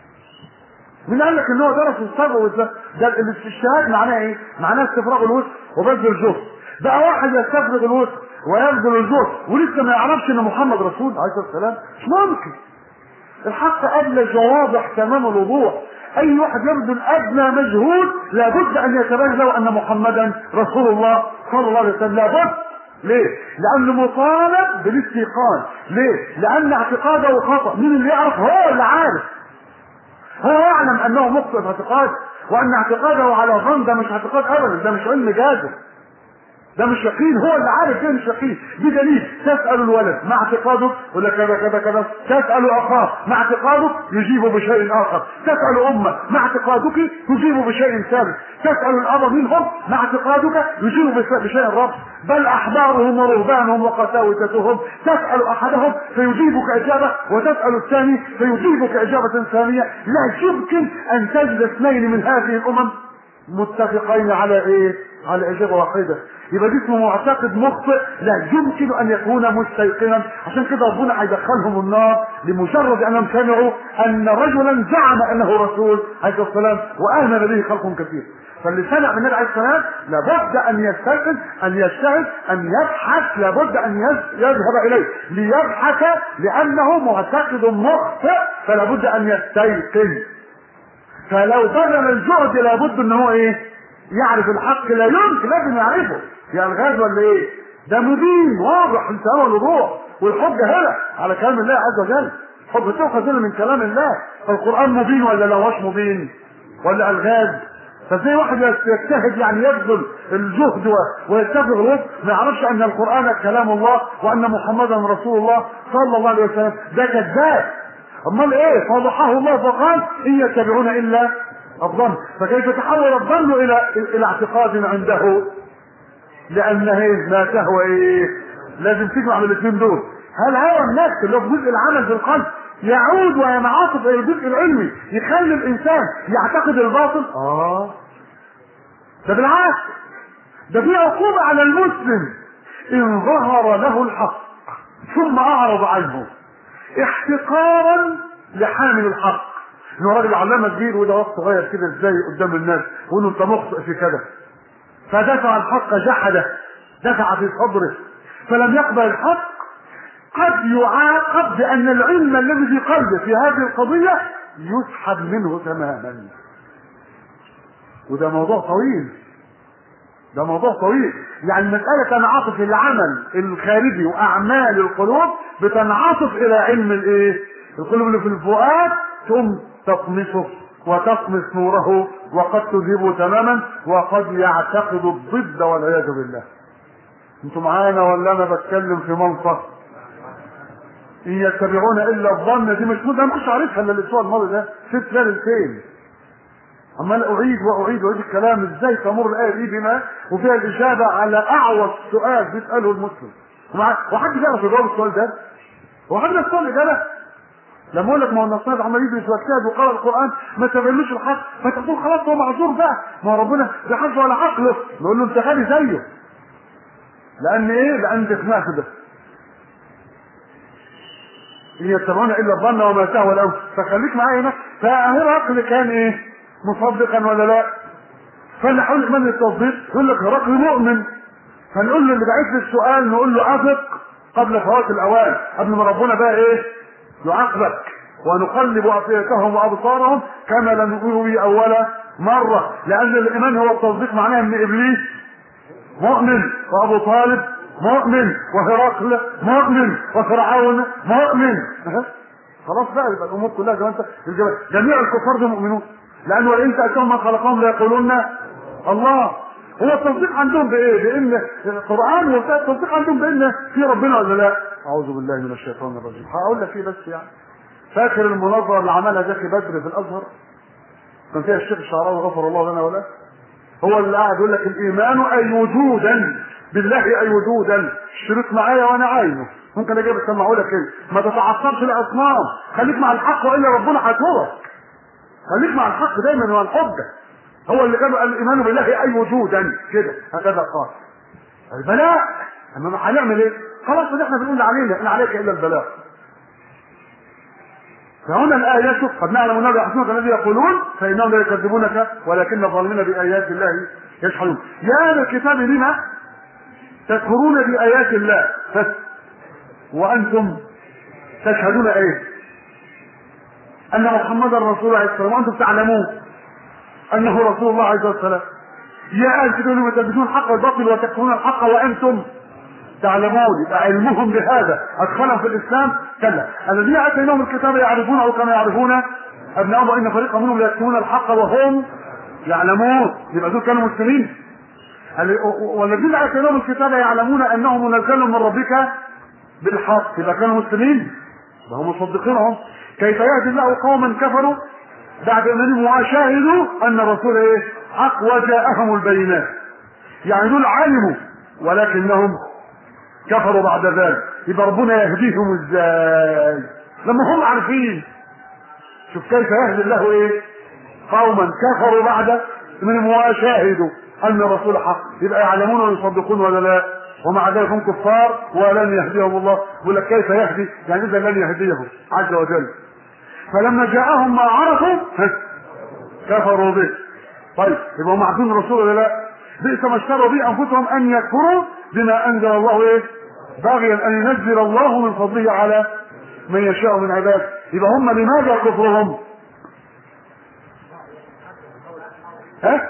مين قال لك ان هو درس والصبر والز... ده الاستشهاد معناه ايه؟ معناه استفراغ الوسع وبذل الجهد. بقى واحد يستفرغ الوسع ويبذل الجهد ولسه ما يعرفش ان محمد رسول عليه الصلاه والسلام مش ممكن. الحق ادلج وواضح تمام الوضوح. اي واحد يبذل ادنى مجهود لابد ان يتبين له ان محمدا رسول الله صلى الله عليه وسلم لابد ليه؟ لأنه مطالب بالاستيقان، ليه؟ لأن اعتقاده خطأ، مين اللي يعرف؟ هو اللي عارف، هو يعلم انه مخطئ في اعتقاد وان اعتقاده على ظن ده مش اعتقاد ابدا ده مش علم جازم ده مش يقين هو اللي عارف ده مش يقين بدليل تسال الولد مع اعتقاده يقول لك كذا كذا كذا تسال اخاه مع اعتقاده يجيب بشيء اخر تسال امه مع اعتقادك تجيب بشيء ثالث تسال الاب منهم مع اعتقادك يجيب بشيء رابع بل احبارهم ورهبانهم وقساوستهم تسال احدهم فيجيبك اجابه وتسال الثاني فيجيبك اجابه ثانيه لا يمكن ان تجد اثنين من هذه الامم متفقين على ايه؟ على اجابه واحده يبقى ده اسمه معتقد مخطئ لا يمكن ان يكون مستيقنا عشان كده ربنا هيدخلهم النار لمجرد انهم سمعوا ان رجلا زعم انه رسول عليه الصلاه والسلام وامن به خلق كثير فاللي سمع من النبي عليه السلام لابد ان يستيقن ان يجتهد ان يبحث لابد ان يذهب اليه ليبحث لانه معتقد مخطئ فلابد ان يستيقن فلو بذل الجهد لابد ان هو ايه يعرف الحق لا يمكن لازم يعرفه يا الغاز ولا ايه ده مبين واضح انت هو الوضوح والحجه هنا على كلام الله عز وجل حجه تؤخذ هنا من كلام الله فالقران مبين ولا لا هوش مبين ولا الغاز فازاي واحد يجتهد يعني يبذل الجهد و- ويستفرغ الوقت ما يعرفش ان القران كلام الله وان محمدا رسول الله صلى الله عليه وسلم ده كذاب امال ايه فضحه الله فقال ان يتبعون الا الظن فكيف تحول الظن الى الى اعتقاد عنده لان هي ما تهوى ايه لازم تجمع من الاثنين دول هل هوى النفس اللي هو في جزء العمل في القلب يعود وينعطف الى الجزء العلمي يخلي الانسان يعتقد الباطل اه ده بالعكس ده في عقوبة على المسلم ان ظهر له الحق ثم اعرض عنه احتقارا لحامل الحق انه راجل علامه كبير وده وقت صغير كده ازاي قدام الناس وانه انت مخطئ في كده فدفع الحق جحده دفع في صدره فلم يقبل الحق قد يعاقب بان العلم الذي في قلبه في هذه القضيه يسحب منه تماما وده موضوع طويل ده موضوع طويل يعني المسألة تنعطف العمل الخارجي وأعمال القلوب بتنعطف إلى علم الإيه؟ القلوب اللي في الفؤاد ثم تطمسه وتطمس نوره وقد تذهبه تماما وقد يعتقد الضد والعياذ بالله. انتوا معانا ولا انا بتكلم في منصب؟ ان يتبعون الا الظن دي مش انا ما كنتش عارفها الا الاسبوع الماضي ده ست ليلتين عمال اعيد واعيد واعيد الكلام ازاي تمر الايه دي بما وفيها الاجابه على اعوض سؤال بيساله المسلم ومع- وحد بيعرف يجاوب السؤال ده هو حد السؤال الاجابه لما اقول لك ما هو النصارى عمال يدرس واجتهد وقرا القران ما تبينوش الحق فتقول خلاص هو معذور بقى ما هو ربنا لا حظ ولا عقله نقول له انت غبي زيه لان ايه؟ لان دفناه ده ان يتبعون الا الظن وما تهوى الانفس فخليك معايا هنا فهرقل كان ايه؟ مصدقا ولا لا؟ فاللي حول ايمان التصديق يقول لك هرقل مؤمن فنقول له اللي بعت لي السؤال نقول له افق قبل فوات الاوان قبل ما ربنا بقى ايه؟ يعاقبك ونقلب افئدتهم وابصارهم كما لم يؤمنوا به اول مره لان الايمان هو التصديق معناه ان ابليس مؤمن وابو طالب مؤمن وهرقل مؤمن وفرعون مؤمن أه. خلاص بقى يبقى الامور كلها زي ما انت الجماعة. جميع الكفار دول مؤمنون لان وان تاتهم من خلقهم ليقولون الله هو التصديق عندهم بايه؟ بان القران والتصديق عندهم بان في ربنا ولا لا؟ اعوذ بالله من الشيطان الرجيم هقول لك ايه بس يعني فاكر المناظره اللي عملها زكي بدر في الازهر كان فيها الشيخ الشعراوي غفر الله لنا وله هو اللي قاعد يقول لك الايمان اي وجودا بالله اي وجودا الشريط معايا وانا عاينه ممكن اجيب اسمعه لك كده ما تتعصبش الاصنام خليك مع الحق والا ربنا هيطورك خليك مع الحق دايما والحجه هو اللي قالوا الايمان بالله اي وجودا كده هكذا قال البلاء اما ما هنعمل ايه؟ خلاص ما احنا بنقول علينا ان عليك الا البلاء فهنا الآية شوف قد نعلم أنه يحسنك الذي يقولون فإنهم لا يكذبونك ولكن الظالمين بآيات الله يجحدون يا أهل الكتاب لما تكفرون بآيات الله وأنتم تشهدون إيه؟ أن محمدا رسول الله عليه السلام وأنتم تعلمون أنه رسول الله عليه السلام يا أهل الكتاب لما تلبسون الحق والباطل وتكفرون الحق وأنتم تعلمون يبقى علمهم بهذا ادخلهم في الاسلام كلا الذين اتيناهم الكتاب يعرفونه كما يعرفون ابنائهم وان فريقا منهم لا يكتمون الحق وهم يعلمون يبقى دول كانوا مسلمين والذين اتيناهم الكتاب يعلمون انه منزل من ربك بالحق يبقى كانوا مسلمين وهم مصدقينهم كيف يهدي الله قوما كفروا بعد انهم وشاهدوا ان الرسول ايه حق وجاءهم البينات يعني دول علموا ولكنهم كفروا بعد ذلك يبقى ربنا يهديهم ازاي لما هم عارفين شوف كيف يهدي الله ايه قوما كفروا بعد من وشاهدوا ان الرسول حق يبقى يعلمون ويصدقون ولا لا ومع ذلك هم كفار ولن يهديهم الله يقول لك كيف يهدي يعني اذا لن يهديهم عز وجل فلما جاءهم ما عرفوا كفروا به طيب يبقى هم عارفين الرسول ولا لا بئس ما اشتروا به انفسهم ان يكفروا بما انزل الله ايه باغيا ان ينزل الله من فضله على من يشاء من عباده يبقى هم لماذا كفرهم ها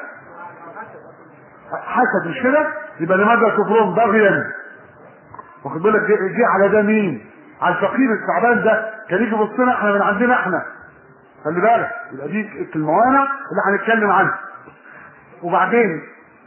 حسد مش كده يبقى لماذا كفرهم باغيا واخد بالك جه على ده مين على الفقير التعبان ده كان يجي يبصنا احنا من عندنا احنا خلي بالك يبقى دي الموانع اللي هنتكلم عنها وبعدين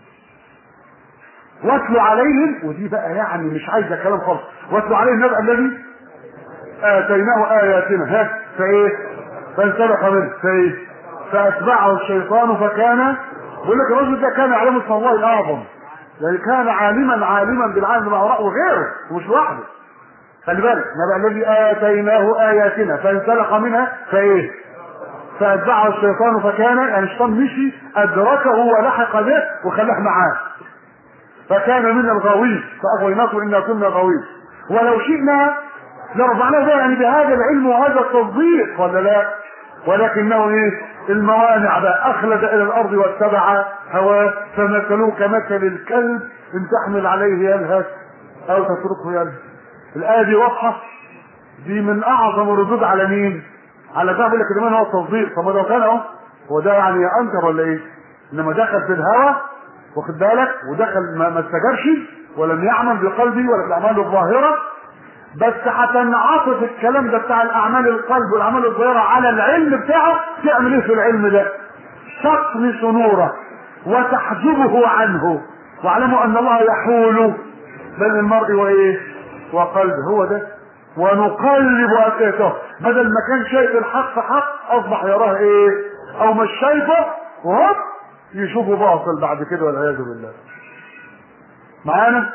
واتلوا عليهم ودي بقى يعني مش عايزه كلام خالص واتلوا عليهم نبأ الذي اتيناه اياتنا ها فايه فانسلخ منه فايه فاتبعه الشيطان فكان بيقول لك الرجل ده كان يعلم اسم الله الاعظم يعني كان عالما عالما بالعالم ما وراءه وغيره ومش لوحده خلي بالك نبأ الذي اتيناه اياتنا فانسلخ منها فايه فاتبعه الشيطان فكان يعني الشيطان مشي ادركه ولحق به وخلاه معاه فكان من الغاوين فاغويناكم انا كنا غاوين ولو شئنا لرفعناه بها يعني بهذا العلم وهذا التصديق ولا لا ولكنه ايه الموانع بقى اخلد الى الارض واتبع هواه فمثلوه كمثل الكلب ان تحمل عليه يلهث او تتركه يلهث الايه دي واضحه دي من اعظم الردود على مين على ده بيقول لك كمان هو التصديق طب لو كان اهو هو ده يعني انكر ولا ايه انما دخل في الهوى واخد بالك ودخل ما, ما استجابش ولم يعمل بقلبه ولا بالاعمال الظاهره بس هتنعطف الكلام ده بتاع الاعمال القلب والاعمال الظاهره على العلم بتاعه تعمل ايه في العلم ده؟ تطمس نوره وتحجبه عنه واعلموا ان الله يحول بين المرء وايه؟ وقلبه هو ده ونقلب افئدته بدل ما كان شايف الحق حق اصبح يراه ايه؟ او مش شايفه وهوب يشوفه باطل بعد كده والعياذ بالله. معانا؟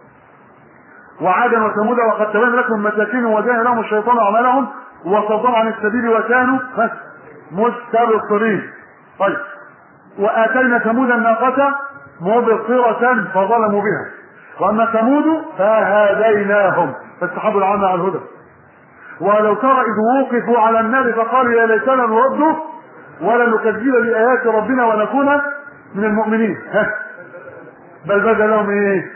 وعادا وثمود وقد تبين لكم مساكنهم وزين لهم الشيطان اعمالهم وصدهم عن السبيل وكانوا مستبصرين. طيب واتينا ثمود الناقة مبصرة فظلموا بها. واما ثمود فهديناهم فاستحبوا العمى على الهدى. ولو ترى اذ وقفوا على النار فقالوا يا ليتنا نرد ولا نكذب بايات ربنا ونكون من المؤمنين. ها بل بدا لهم ايه؟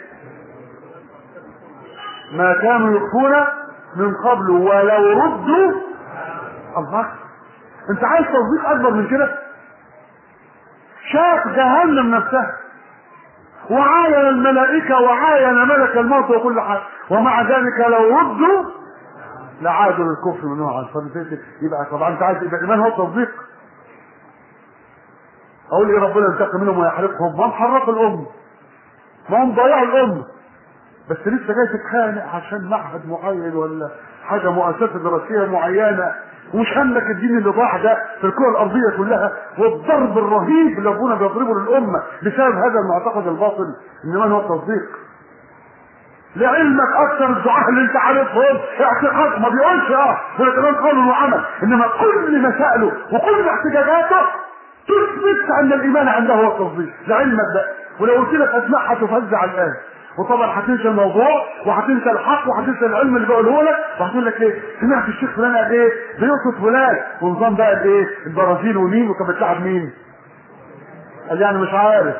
ما كانوا يخفون من قبل ولو ردوا الله انت عايز تصديق اكبر من كده شاف جهنم نفسها وعاين الملائكة وعاين ملك الموت وكل حاجة ومع ذلك لو ردوا لعادوا للكفر من نوع يبقى طبعا انت عايز يبقى الايمان هو التصديق اقول ايه ربنا ينتقم منهم ويحرقهم ما هم حرقوا الام ما هم ضيعوا الام بس لسه جاي تتخانق عشان معهد معين ولا حاجه مؤسسه دراسيه معينه ومش همك الدين اللي ضاع ده في الكره الارضيه كلها والضرب الرهيب اللي ابونا بيضربه للامه بسبب هذا المعتقد الباطل انما هو التصديق لعلمك اكثر الدعاء اللي انت عارفهم اعتقاد ما بيقولش اه هو كمان قول وعمل انما كل مسائله وكل احتجاجاته تثبت ان الايمان عنده هو التصديق لعلمك ده ولو قلت لك اسمعها تفزع الان وطبعا هتنسى الموضوع وهتنسى الحق وهتنسى العلم اللي بقوله لك وهتقول لك ايه سمعت الشيخ فلان قال ايه بيقصد فلان ونظام بقى الايه البرازيل ومين وكان بتلعب مين قال يعني مش عارف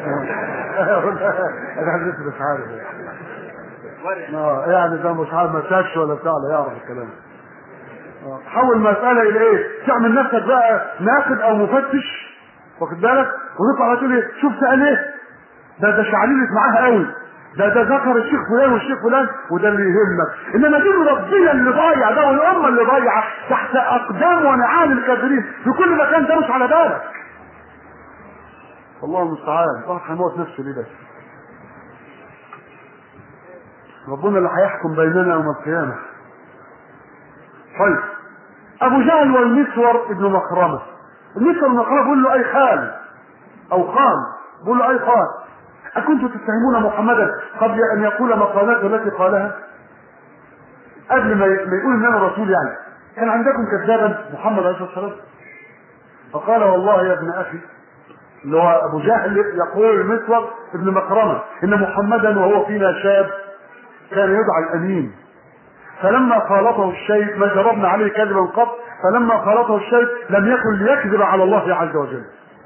انا لسه مش عارف اه يعني ده مش عارف ما شافش ولا بتاع لا يعرف الكلام حول المسألة إلى إيه؟ تعمل نفسك بقى ناقد أو مفتش واخد بالك وتطلع تقول إيه؟ شوف سأل إيه؟ ده ده شعللت معاها قوي ده ده ذكر الشيخ فلان والشيخ فلان وده اللي يهمك انما دين ربنا اللي ضايع ده والامه اللي ضايعه تحت اقدام ونعال الكافرين في كل مكان ده مش على بالك الله المستعان واحد هيموت نفسه ليه بس ربنا اللي هيحكم بيننا يوم القيامه طيب ابو جهل والمسور ابن مخرمه المسور ابن مخرمه بيقول له اي خال او خال بيقول له اي خال أكنتم تتهمون محمدا قبل أن يقول مقالاته التي قالها؟ قبل ما يقول إن أنا رسول يعني كان عندكم كذابا محمد عليه الصلاة والسلام فقال والله يا ابن أخي اللي هو أبو جهل يقول المسور ابن مكرمة إن محمدا وهو فينا شاب كان يدعى الأمين فلما خالطه الشيء ما جربنا عليه كذبا قط فلما خالطه الشيء لم يكن ليكذب على الله عز وجل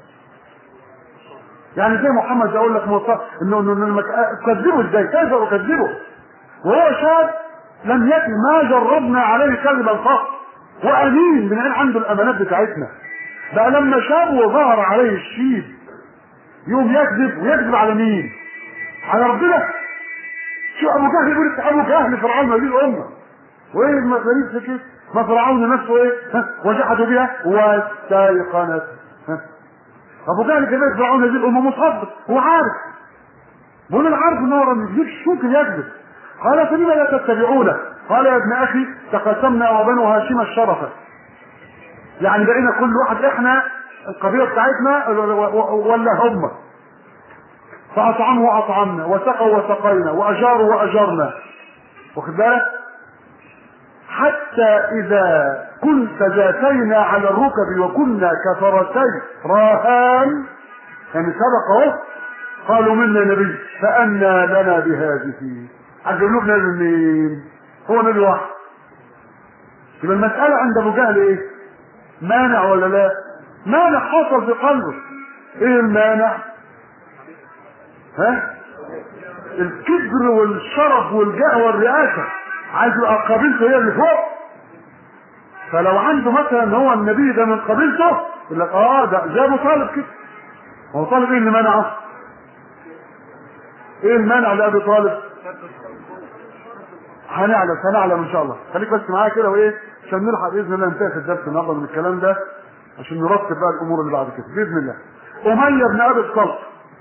يعني زي محمد يقول لك موصف انه انه تكذبه ازاي؟ كيف اكذبه؟ وهو شاب لم يكن ما جربنا عليه كذبا قط وامين من عين عنده الامانات بتاعتنا بقى لما شاب وظهر عليه الشيب يوم يكذب ويكذب على مين؟ على ربنا شو ابو جهل يقول لك ابو جهل فرعون هذه الامه وايه ما تلاقيش كده ما فرعون نفسه ايه؟ ها؟ وجحدوا بها واستيقنت ها؟ ابو جهل كان فرعون هذه الامه مصدق هو عارف بقول انا عارف ان هو ما يكذبش ممكن يكذب قال فلما لا تتبعونه قال يا ابن اخي تقسمنا وبنو هاشم الشرف يعني بقينا كل واحد احنا القبيله بتاعتنا ولا هم فاطعموا واطعمنا وسقوا وسقينا واجاروا واجرنا واخد بالك حتى اذا كنت ذاتينا على الركب وكنا كفرسي راهان يعني سبق اهو قالوا منا نبي فأنى لنا بهذه عجبنا منين هو نبي واحد يبقى المسألة عند أبو جهل إيه؟ مانع ولا لا؟ مانع حصل في قلبه إيه المانع؟ ها؟ الكبر والشرف والجاه والرئاسة عايز يبقى قبيلته هي اللي فوق فلو عنده مثلا هو النبي ده من قبيلته يقول لك اه ده زي ابو طالب كده هو طالب ايه اللي منعه؟ ايه المانع لابي طالب هنعلم هنعلم ان شاء الله خليك بس معايا كده وايه عشان نلحق باذن الله ننتهي في الدرس النهارده من الكلام ده عشان نرتب بقى الامور اللي بعد كده باذن الله اميه بن ابي الصلت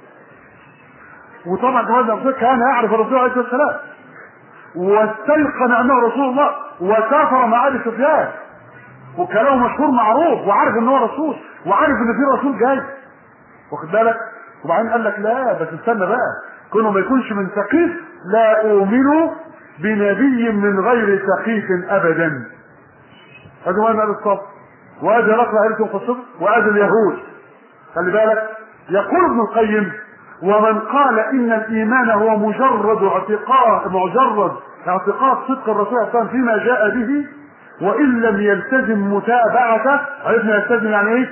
وطبعا كمان كان يعرف الرسول عليه الصلاه والسلام واستيقن انه رسول الله وسافر مع ابي سفيان وكلامه مشهور معروف وعارف ان هو رسول وعارف ان في رسول جاي واخد بالك وبعدين قال لك لا بس استنى بقى كونه ما يكونش من ثقيف لا اؤمن بنبي من غير ثقيف ابدا هذا ما قال الصبر وادي رقم عيلتهم في الصبر وادي اليهود خلي بالك يقول ابن القيم ومن قال ان الايمان هو مجرد اعتقاد مجرد اعتقاد صدق الرسول صلى الله عليه وسلم فيما جاء به وان لم يلتزم متابعته عرفنا يلتزم يعني ايه؟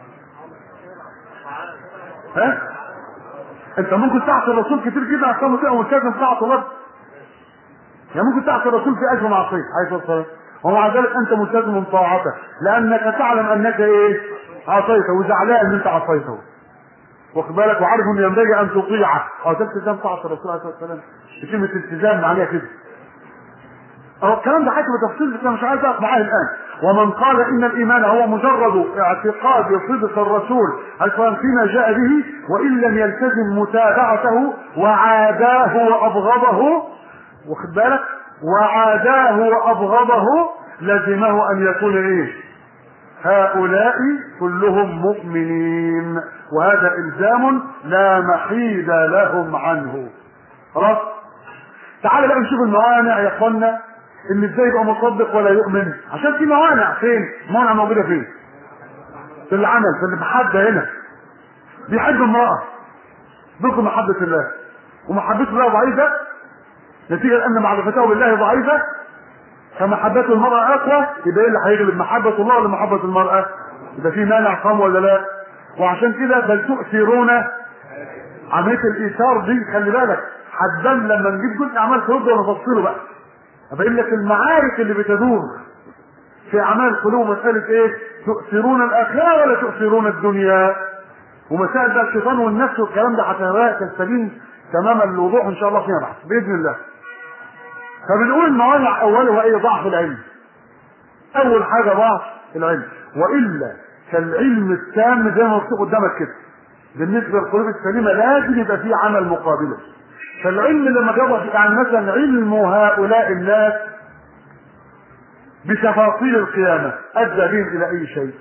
ها؟ انت ممكن تعصي الرسول كتير جدا عشان تبقى ملتزم طاعته بس يعني ممكن تعصي الرسول في اجر معصيه عليه الصلاه والسلام ومع ذلك انت ملتزم طاعته لانك تعلم انك ايه؟ عصيته وزعلان ان انت عصيته واخد بالك وعارف انه ينبغي ان تطيعه او تلتزم طاعه الرسول عليه الصلاه والسلام بكلمه التزام معناها كده اهو الكلام ده حكي بتفصيل بس انا مش عايز اقف معاه الان ومن قال ان الايمان هو مجرد اعتقاد صدق الرسول عليه الصلاه فيما جاء به وان لم يلتزم متابعته وعاداه وابغضه واخد بالك وعاداه وابغضه لزمه ان يكون ايه هؤلاء كلهم مؤمنين وهذا الزام لا محيد لهم عنه خلاص تعال بقى نشوف الموانع يا اخوانا ان ازاي يبقى مصدق ولا يؤمن عشان في موانع فين موانع موجوده فين في العمل في المحبه هنا بيحب امراه ضد محبه الله ومحبته الله ضعيفه نتيجه لان معرفته بالله ضعيفه فمحبة المرأة أقوى يبقى إيه اللي هيغلب محبة الله ولا محبة المرأة؟ يبقى في مانع قام ولا لا؟ وعشان كده بل تؤثرون عملية الإيثار دي خلي بالك هتبان لما نجيب جزء أعمال قلوب ده ونفصله بقى. أبين لك المعارك اللي بتدور في أعمال القلوب مسألة إيه؟ تؤثرون الآخرة ولا تؤثرون الدنيا؟ ومسائل بقى الشيطان والنفس والكلام ده هتلاقيها تستبين تمام الوضوح إن شاء الله فيما بعد بإذن الله. فبنقول الموانع اولها ايه ضعف العلم اول حاجه ضعف العلم والا فالعلم التام زي ما مكتوب قدامك كده بالنسبه للقلوب السليمه لازم يبقى فيه عمل مقابله فالعلم لما جرب يعني مثلا علم هؤلاء الناس بتفاصيل القيامه ادى بهم الى اي شيء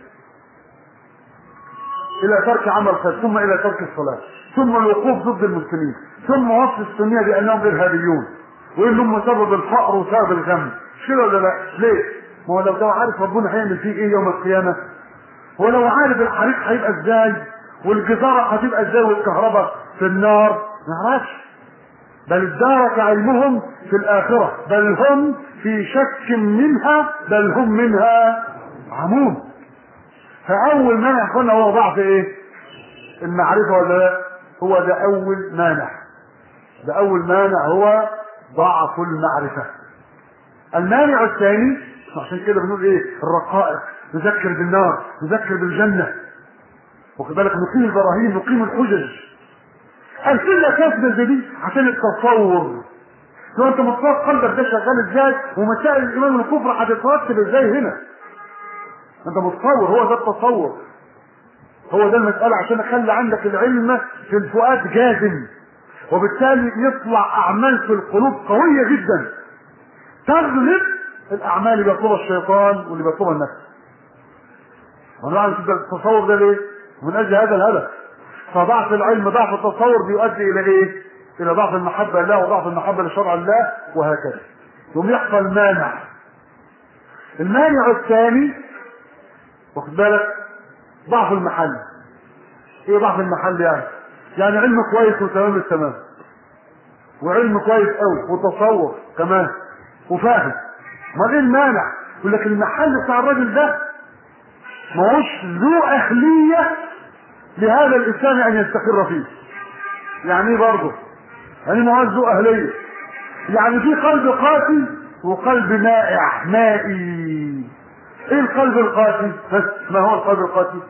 الى ترك عمل خير ثم الى ترك الصلاه ثم الوقوف ضد المسلمين ثم وصف السنيه بانهم ارهابيون وانهم سبب الفقر وسبب الغم مش كده ولا لا؟ ليه؟ ما هو لو ده عارف ربنا هيعمل فيه ايه يوم القيامه هو لو عارف الحريق هيبقى ازاي والجزاره هتبقى ازاي والكهرباء في النار ما يعرفش بل ادارك علمهم في الاخره بل هم في شك منها بل هم منها عمون فاول مانع قلنا هو ضعف ايه؟ المعرفه ولا لا؟ هو ده اول مانع ده اول مانع هو ضعف المعرفة المانع الثاني عشان كده بنقول ايه الرقائق نذكر بالنار نذكر بالجنة واخد بالك نقيم البراهين نقيم الحجج الكل كاتبة زي دي عشان التصور لو انت متصور قلبك ده شغال ازاي ومسائل الايمان والكفر هتترتب ازاي هنا انت متصور هو ده التصور هو ده المسألة عشان اخلي عندك العلم في الفؤاد جازم وبالتالي يطلع اعمال في القلوب قوية جدا تغلب الاعمال اللي بيطلبها الشيطان واللي بيطلبها النفس ونعرف التصور ده ليه من اجل هذا الهدف فضعف العلم ضعف التصور بيؤدي الى ايه الى ضعف المحبة لله وضعف المحبة لشرع الله وهكذا ثم يحصل مانع المانع الثاني واخد بالك ضعف المحل ايه ضعف المحل يعني يعني علم كويس وتمام التمام وعلم كويس قوي وتصور كمان وفاهم ما ايه المانع يقول لك المحل بتاع الراجل ده ما هوش ذو اهليه لهذا الانسان ان يستقر فيه يعني ايه برضه يعني ما هوش ذو اهليه يعني في قلب قاسي وقلب مائع مائي ايه القلب القاسي ما هو القلب القاسي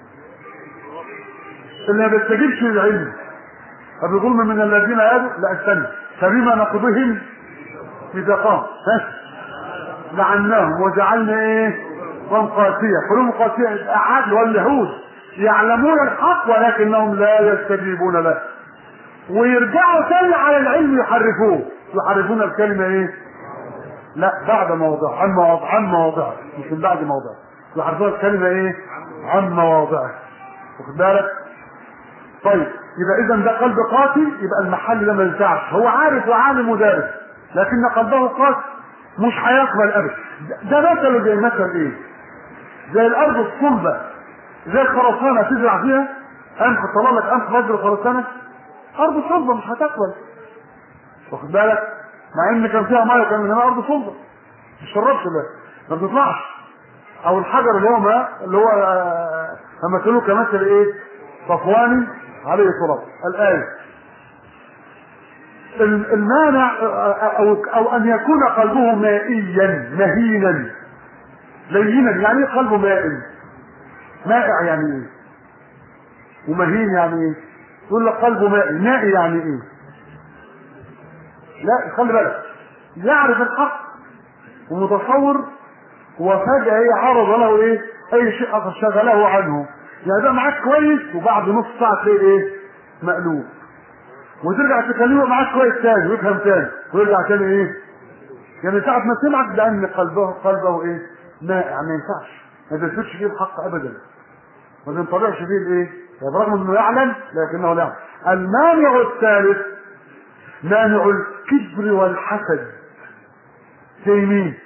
اللي ما بيستجيبش للعلم فبظلم من الذين هادوا لا استنى فبما نقضهم ميثاقهم لعناهم وجعلنا ايه قوم قاسيه قلوب قاسيه اعاد واليهود يعلمون الحق ولكنهم لا يستجيبون له ويرجعوا تاني على العلم يحرفوه يحرفون الكلمه ايه لا بعد موضع عن مواضع عن مواضع مش من بعد موضع يحرفون الكلمه ايه عن مواضعه واخد بالك طيب يبقى اذا ده قلب قاسي يبقى المحل ده ما ينفعش هو عارف وعالم ودارس لكن قلبه قاسي مش هيقبل ابدا ده مثل زي مثل ايه زي الارض الصلبه زي الخرسانه تزرع فيها قام طلع لك قام فجر خرسانه ارض صلبه مش هتقبل واخد بالك مع ان كان فيها ميه كان هنا ارض صلبه ما تشربش ده ما بتطلعش او الحجر اللي هو ما اللي هو مثلوه كمثل ايه صفواني عليه تراب الايه المانع او او ان يكون قلبه مائيا مهينا لينا يعني ايه قلبه مائي مائع يعني ايه ومهين يعني ايه يقول لك قلبه مائي مائي يعني ايه لا خلي بالك يعرف الحق ومتصور وفجأة ايه عرض له ايه اي شيء شغله عنه يعني ده معاك كويس وبعد نص ساعة تلاقي ايه مقلوب وترجع تكلمه معاك كويس تاني ويفهم تاني ويرجع تاني ايه يعني ساعة ما سمعك ده ان قلبه قلبه ايه مائع ما ينفعش ما تثبتش فيه الحق ابدا ما تنطبعش فيه الايه برغم انه يعلم لكنه لا يعلم المانع الثالث مانع الكبر والحسد زي مين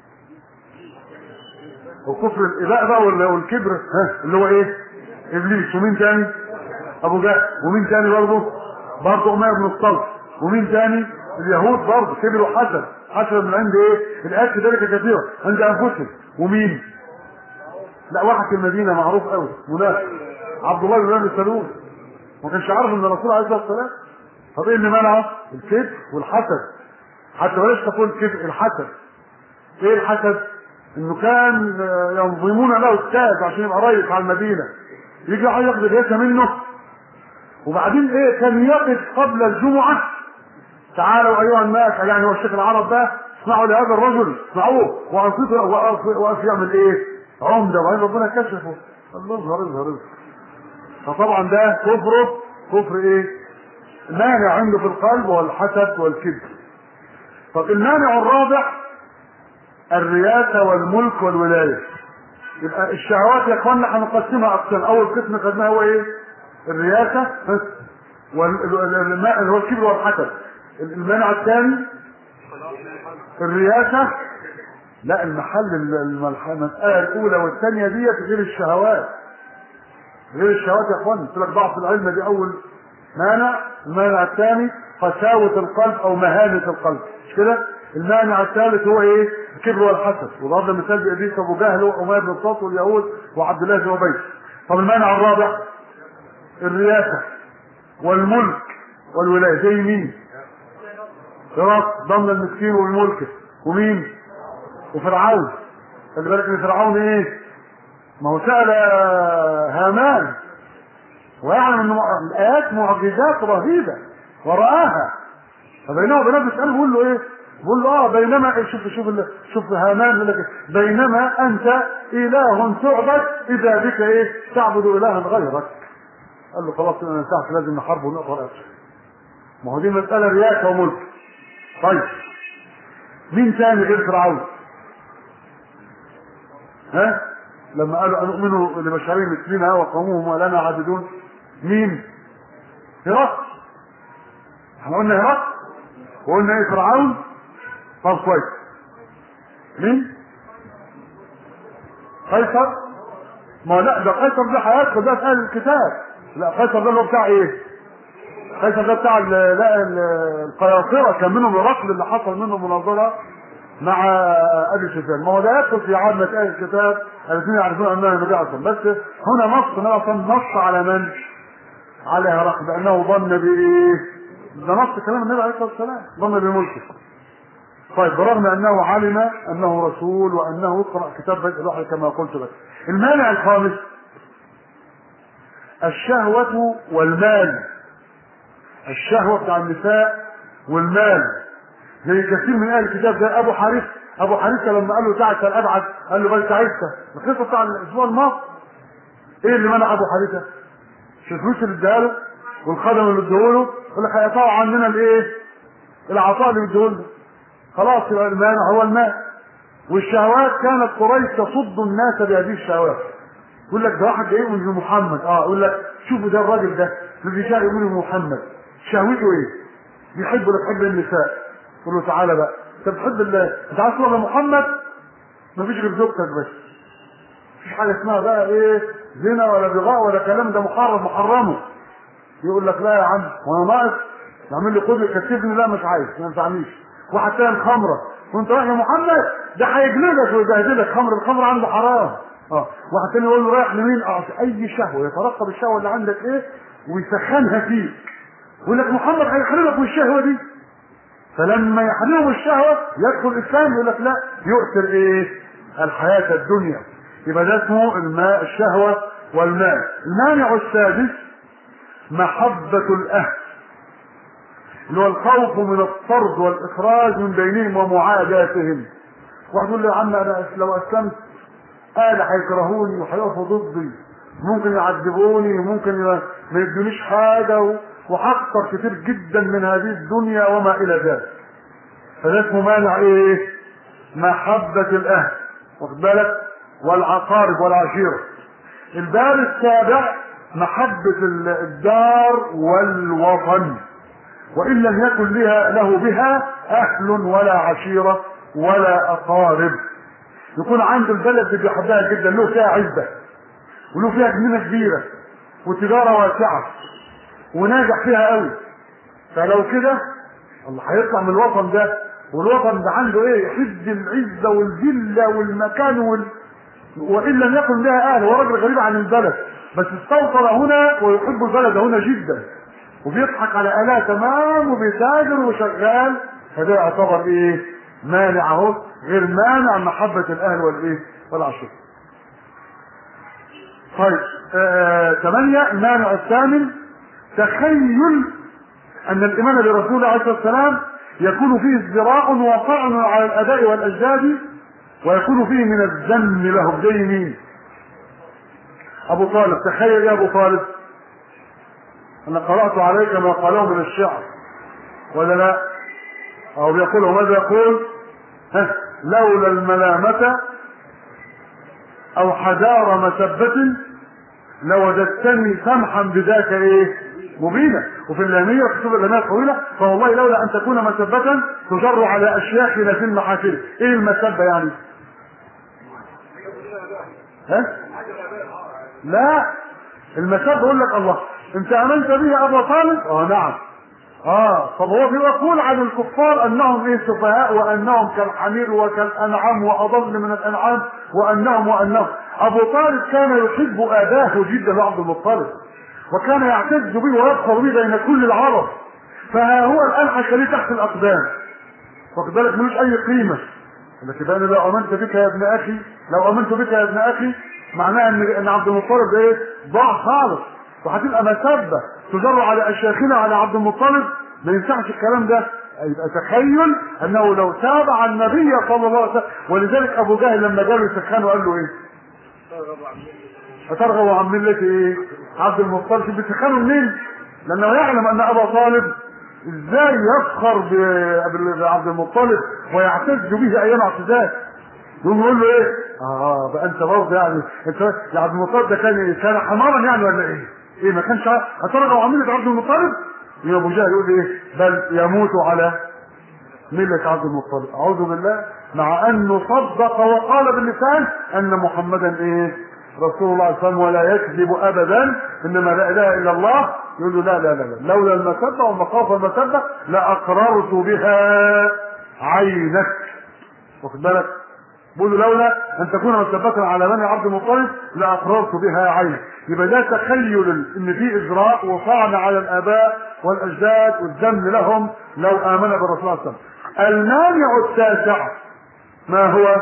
وكفر الاباء بقى ولا والكبر ها اللي هو ايه ابليس ومين تاني ابو جهل ومين تاني برضه برضه امير بن الصلت ومين تاني اليهود برضه كبر وحسد حسد من عند ايه الاكل ذلك كثيرا عند انفسهم ومين لا واحد في المدينه معروف قوي منافق عبد الله بن ابي سلول ما كانش عارف ان الرسول عليه الصلاه والسلام طب ايه اللي منعه الكبر والحسد حتى بلاش تقول كبر الحسد ايه الحسد انه كان ينظمون له التاج عشان يبقى رئيس على المدينه يجي ياخد الرئاسه منه وبعدين ايه كان يقف قبل الجمعه تعالوا ايها الناس يعني هو الشيخ العرب ده اسمعوا لهذا الرجل اسمعوه وانصتوا وقف يعمل ايه عمده وبعدين ربنا كشفه الله اظهر اظهر اظهر فطبعا ده كفره كفر ايه مانع عنده في القلب والحسد والكبر طب المانع الرابع الرياسة والملك والولاية يبقى الشهوات يا اخوانا هنقسمها اقسام اول قسم خدناها هو ايه الرياسة اللي هو الكبر والحسد المانع الثاني الرياسة لا المحل المسألة الأولى والثانية ديت غير الشهوات غير الشهوات يا اخوانا قلت لك ضعف العلم دي أول مانع المانع الثاني قساوة القلب أو مهانة القلب مش كده؟ المانع الثالث هو ايه؟ الكبر والحسد وضرب مثال بابليس ابو جهل واميه بن الصوت واليهود وعبد الله بن ابي طب المانع الرابع الرياسه والملك والولايه زي مين؟ خلاص ضمن المسكين والملك ومين؟ وفرعون خلي بالك ان فرعون ايه؟ ما هو سأل هامان ويعلم ان الايات معجزات رهيبه ورآها فبينه وبينه بيسأله بيقول له ايه؟ بقول له اه بينما شوف شوف ال- شوف هامان يقول لك إيه؟ بينما انت اله تعبد اذا بك ايه تعبد الها غيرك قال له خلاص انا ننساك لازم نحارب ونقطع الأسر. ما هو دي مساله رياسه وملك طيب مين تاني غير فرعون ها لما قالوا ان نؤمنوا لبشرين مثلنا وقومهم ولنا عابدون مين هرقل احنا قلنا هرقل وقلنا ايه فرعون طب كويس مين قيصر ما لا ده قيصر ده هيدخل ده في اهل الكتاب لا قيصر ده اللي هو بتاع ايه قيصر ده بتاع ال- لا ال- القياصره كان منهم هرقل اللي حصل منه مناظره مع ابي سفيان ما هو ده يدخل في عامه اهل الكتاب الذين يعرفون انه النبي عليه بس هنا نص النبي صلى نص على من؟ على هرقل بانه ظن بايه؟ ده نص كلام النبي عليه الصلاه والسلام ظن بملكه طيب برغم انه علم انه رسول وانه يقرا كتاب بدء الوحي كما قلت لك المانع الخامس الشهوة والمال الشهوة بتاع النساء والمال زي كثير من اهل الكتاب زي ابو حارث ابو حارثه لما قال له تعس الابعد قال له بل تعست القصه بتاع الاسبوع الماضي ايه اللي منع ابو حارثه؟ مش الفلوس اللي اداها له والخدم اللي ادوه له يقول لك هيقطعوا عننا الايه؟ العطاء اللي ادوه لنا خلاص يبقى المانع هو المال والشهوات كانت قريش تصد الناس بهذه الشهوات يقول لك ده واحد جاي من محمد اه يقول لك شوفوا ده الراجل ده الذي جاء يقول محمد شهوته ايه؟ بيحب ولا بيحب النساء يقول له تعالى بقى انت بتحب الله انت عايز تروح لمحمد مفيش غير زوجتك بس مفيش حاجه اسمها بقى ايه زنا ولا بغاء ولا كلام ده محرم محرمه يقول لك لا يا عم وانا ناقص يعمل لي قدر يكسبني لا مش عايز ما ينفعنيش واحد تاني خمره وانت رايح لمحمد ده هيجلدك ويبهدلك خمر الخمر عنده حرام اه واحد تاني يقول له رايح لمين اه اي شهوه يترقب الشهوه اللي عندك ايه ويسخنها فيك يقول لك محمد هيحرمك من الشهوه دي فلما يحرمه الشهوه يدخل الاسلام يقول لك لا يؤثر ايه الحياه الدنيا يبقى ده اسمه الماء الشهوه والمال المانع السادس محبه الاهل اللي هو الخوف من الطرد والاخراج من بينهم ومعاداتهم واحد يقول لي يا عم انا لو اسلمت اهلي هيكرهوني وهيقفوا ضدي ممكن يعذبوني وممكن ما يدونيش حاجه و- وهخسر كتير جدا من هذه الدنيا وما الى ذلك فده اسمه مانع ايه محبة الاهل واخد بالك والعقارب والعشيرة الباب السابع محبة ال- الدار والوطن وإن لم يكن لها له بها أهل ولا عشيرة ولا أقارب يكون عنده البلد اللي بيحبها جدا له فيها عزة وله فيها جنينة كبيرة وتجارة واسعة وناجح فيها قوي فلو كده الله هيطلع من الوطن ده والوطن ده عنده ايه يحب العزة والذلة والمكان وال... وإن لم يكن لها أهل هو راجل غريب عن البلد بس استوطن هنا ويحب البلد هنا جدا وبيضحك على آلة تمام وبيتاجر وشغال فده يعتبر ايه مانع اهو غير مانع محبة الأهل والايه والعشيرة طيب آه ثمانية المانع الثامن تخيل أن الإيمان برسول الله عليه الصلاة والسلام يكون فيه ازدراء وطعن على الآباء والأجداد ويكون فيه من الذم لهم زي مين؟ أبو طالب تخيل يا أبو طالب أنا قرأت عليك ما قالوه من الشعر ولا لا؟ أو بيقول ماذا يقول؟ ها لولا الملامة أو حجار مسبة لوجدتني سمحا بذاك إيه؟ مبينا وفي اللامية كتب اللامية الطويلة فوالله لولا أن تكون مسبة تجر على أشياخنا في المحافل إيه المسبة يعني؟ ها؟ لا المسبة يقول لك الله انت امنت به يا ابا طالب اه نعم اه طب هو بيقول عن الكفار انهم ايه سفهاء وانهم كالحمير وكالانعام واضل من الانعام وانهم وانهم ابو طالب كان يحب اباه جدا عبد المطلب وكان يعتز به ويفخر به بين كل العرب فها هو الان حشريه تحت الاقدام واخد بالك ملوش اي قيمه لكن بقى لو امنت بك يا ابن اخي لو امنت بك يا ابن اخي معناها ان ان عبد المطلب ده ايه ضاع خالص وهتبقى مسبه تجر على اشياخنا على عبد المطلب ما ينفعش الكلام ده يبقى تخيل انه لو تابع النبي صلى الله عليه وسلم ولذلك ابو جهل لما جاله يسخنه قال له ايه؟ فترغب عن ملة ايه؟ عبد المطلب بتسخنه منين؟ لانه يعلم ان ابا طالب ازاي يفخر بعبد المطلب ويعتز به ايام اعتزاز يقوم يقول له ايه؟ اه بقى انت برضه يعني انت يا عبد المطلب ده كان كان حمارا يعني ولا ايه؟ ايه ما كانش هترجع عن مله عبد المطلب؟ يا ابو جهل يقول ايه؟ بل يموت على ملة عبد المطلب اعوذ بالله مع انه صدق وقال باللسان ان محمدا ايه؟ رسول الله صلى الله عليه وسلم ولا يكذب ابدا انما لا اله الا الله يقول له لا لا لا, لا. لولا المسبه ومخاف المسبه لاقررت بها عينك واخد بالك بقول له لولا ان تكون مسبة على بني عبد المطلب لاقررت بها عينك يبقى ده تخيل ان في اجراء وطعن على الاباء والاجداد والذم لهم لو امن بالرسول صلى الله عليه وسلم المانع التاسع ما هو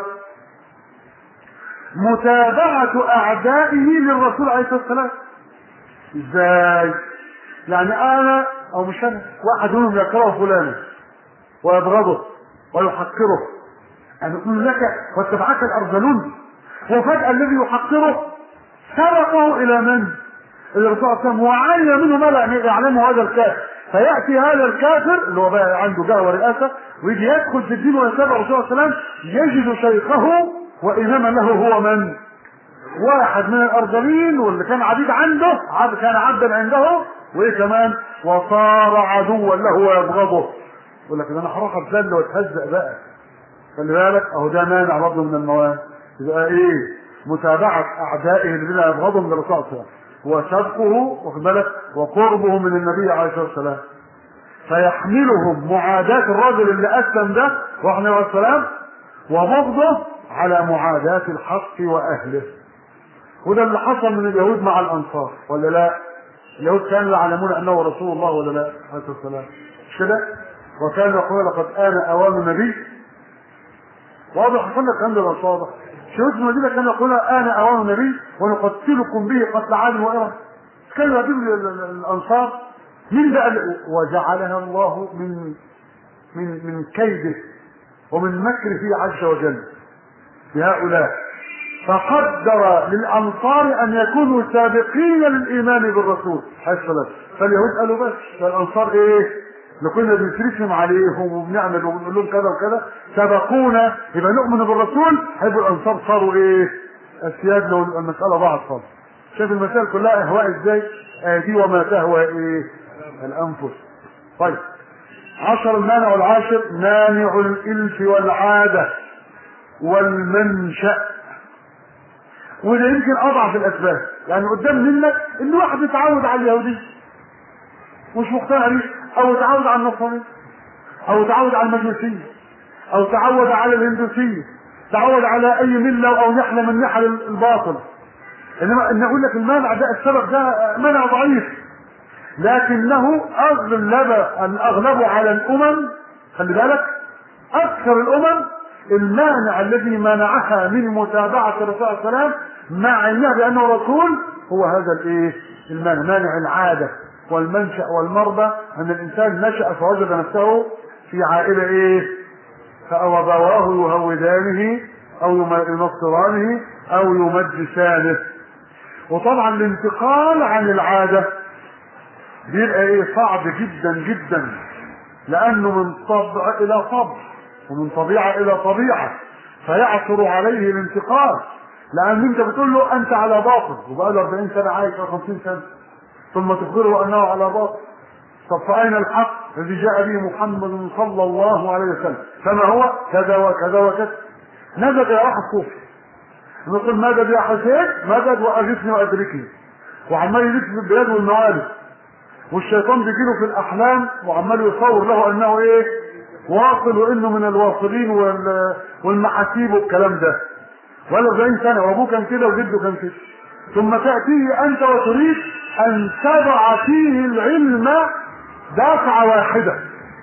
متابعة أعدائه للرسول عليه الصلاة والسلام إزاي؟ يعني أنا أو مش أنا واحد منهم يكره فلانا ويبغضه ويحقره أنا أقول لك واتبعك الأرذلون وفجأة الذي يحقره سبقه إلى من؟ إلى الرسول صلى الله عليه وسلم وعلم منه ما لا يعلمه هذا الكافر فيأتي هذا الكافر اللي هو بقى عنده جاه ورئاسة ويجي يدخل في الدين ويتبع الرسول صلى الله عليه وسلم يجد شيخه وإماما له هو من؟ واحد من الأرذلين واللي كان عبيد عنده عبد كان عبدا عنده وإيه كمان؟ وصار عدوا له ويبغضه يقول لك أنا هروح أتذل وأتهزأ بقى خلي بالك أهو ده مانع برضه من المواد يبقى إيه؟ متابعة أعدائه الذين يبغضهم للرسول صلى الله عليه وسلم وصدقه واخد بالك وقربه من النبي عليه الصلاة والسلام فيحملهم معاداة الرجل اللي أسلم ده وعليه السلام وبغضه على معاداة الحق وأهله وده اللي حصل من اليهود مع الأنصار ولا لا؟ اليهود كانوا يعلمون أنه رسول الله ولا لا؟ عليه الصلاة والسلام مش كده؟ وكانوا يقولون لقد آن أوان النبي واضح قلنا الكلام ده واضح شهود المدينة كانوا يقولون آن أوان النبي ونقتلكم به قتل عاد وإرم كانوا يجيبوا الأنصار من بقى وجعلها الله من من من كيده ومن مكره عز وجل بهؤلاء فقدر للأنصار أن يكونوا سابقين للإيمان بالرسول عليه الصلاة فاليهود قالوا بس فالأنصار إيه؟ اللي كنا بنسرفهم عليهم وبنعمل وبنقول لهم كذا وكذا سبقونا يبقى نؤمن بالرسول هيبقوا الأنصار صاروا إيه؟ السياد لو المسألة ضاعت خالص شايف المسائل كلها إهواء إزاي؟ آه دي وما تهوى إيه؟ الأنفس طيب عشر المانع والعاشر مانع الإلف والعادة والمنشأ وده يمكن أضعف الأسباب يعني قدام منك إن واحد يتعود على اليهودي مش مقتنع بيه أو يتعود على النصرانية أو يتعود على المجوسية أو تعود على الهندوسية تعود على أي ملة أو نحلة من نحل الباطل إنما إن أقول لك المانع ده السبب ده منع ضعيف لكنه أغلب الأغلب على الأمم خلي بالك أكثر الأمم المانع الذي منعها من متابعة الرسول صلى الله عليه وسلم مع علمها بأنه رسول هو هذا الإيه؟ المانع مانع العادة والمنشأ والمرضى أن الإنسان نشأ فوجد نفسه في عائلة إيه؟ فأبواه يهودانه أو ينصرانه أو يمجسانه وطبعا الانتقال عن العادة بيبقى ايه صعب جدا جدا لانه من طبع الى طبع ومن طبيعه الى طبيعه فيعثر عليه الانتقال لان انت بتقول له انت على باطل وبقى له 40 سنه عايش او 50 سنه ثم تخبره انه على باطل طب فاين الحق الذي جاء به محمد صلى الله عليه وسلم فما هو كذا وكذا وكذا نزل يا واحد صوفي نقول مدد يا حسين مدد واغثني وادركني وعمال يلف في البلاد والموالد والشيطان بيجيله في الاحلام وعمال يصور له انه ايه واصل وانه من الواصلين وال... والمحاسيب والكلام ده ولا 40 سنه وابوه كان كده وجده كان كده ثم تاتيه انت وتريد ان تضع فيه العلم دافعه واحده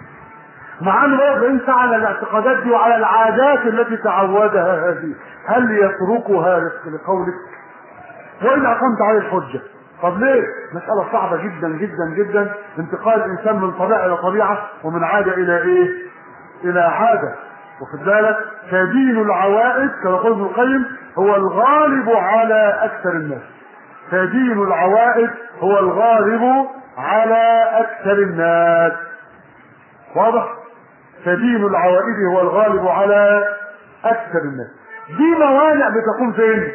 مع انه بقى 40 ساعه على الاعتقادات دي وعلى العادات التي تعودها هذه هل يتركها لقولك وان اقمت عليه الحجه طب ليه؟ مسألة صعبة جدا جدا جدا انتقال الإنسان من طبيعة إلى طبيعة ومن عادة إلى إيه؟ إلى عادة واخد بالك؟ فدين العوائد كما قال ابن القيم هو الغالب على أكثر الناس. فدين العوائد هو الغالب على أكثر الناس. واضح؟ فدين العوائد هو الغالب على أكثر الناس. دي موانع بتكون فين؟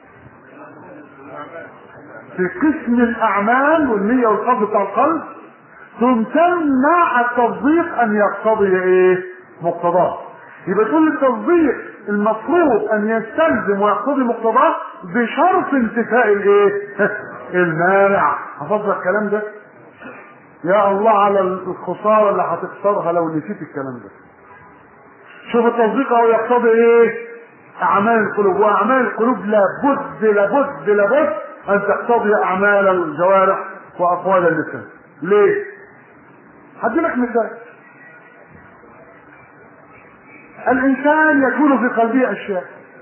في قسم الاعمال والنية والقصد بتاع القلب ثم تمنع التصديق ان يقتضي ايه مقتضاه يبقى كل التصديق المفروض ان يستلزم ويقتضي مقتضاه بشرط انتفاء الايه المانع حفظنا الكلام ده يا الله على الخسارة اللي هتخسرها لو نسيت الكلام ده شوف التصديق اهو يقتضي ايه اعمال القلوب واعمال القلوب لابد لابد لابد ان تقتضي اعمال الجوارح واقوال اللسان ليه هدي لك مثال الانسان يكون في قلبه اشياء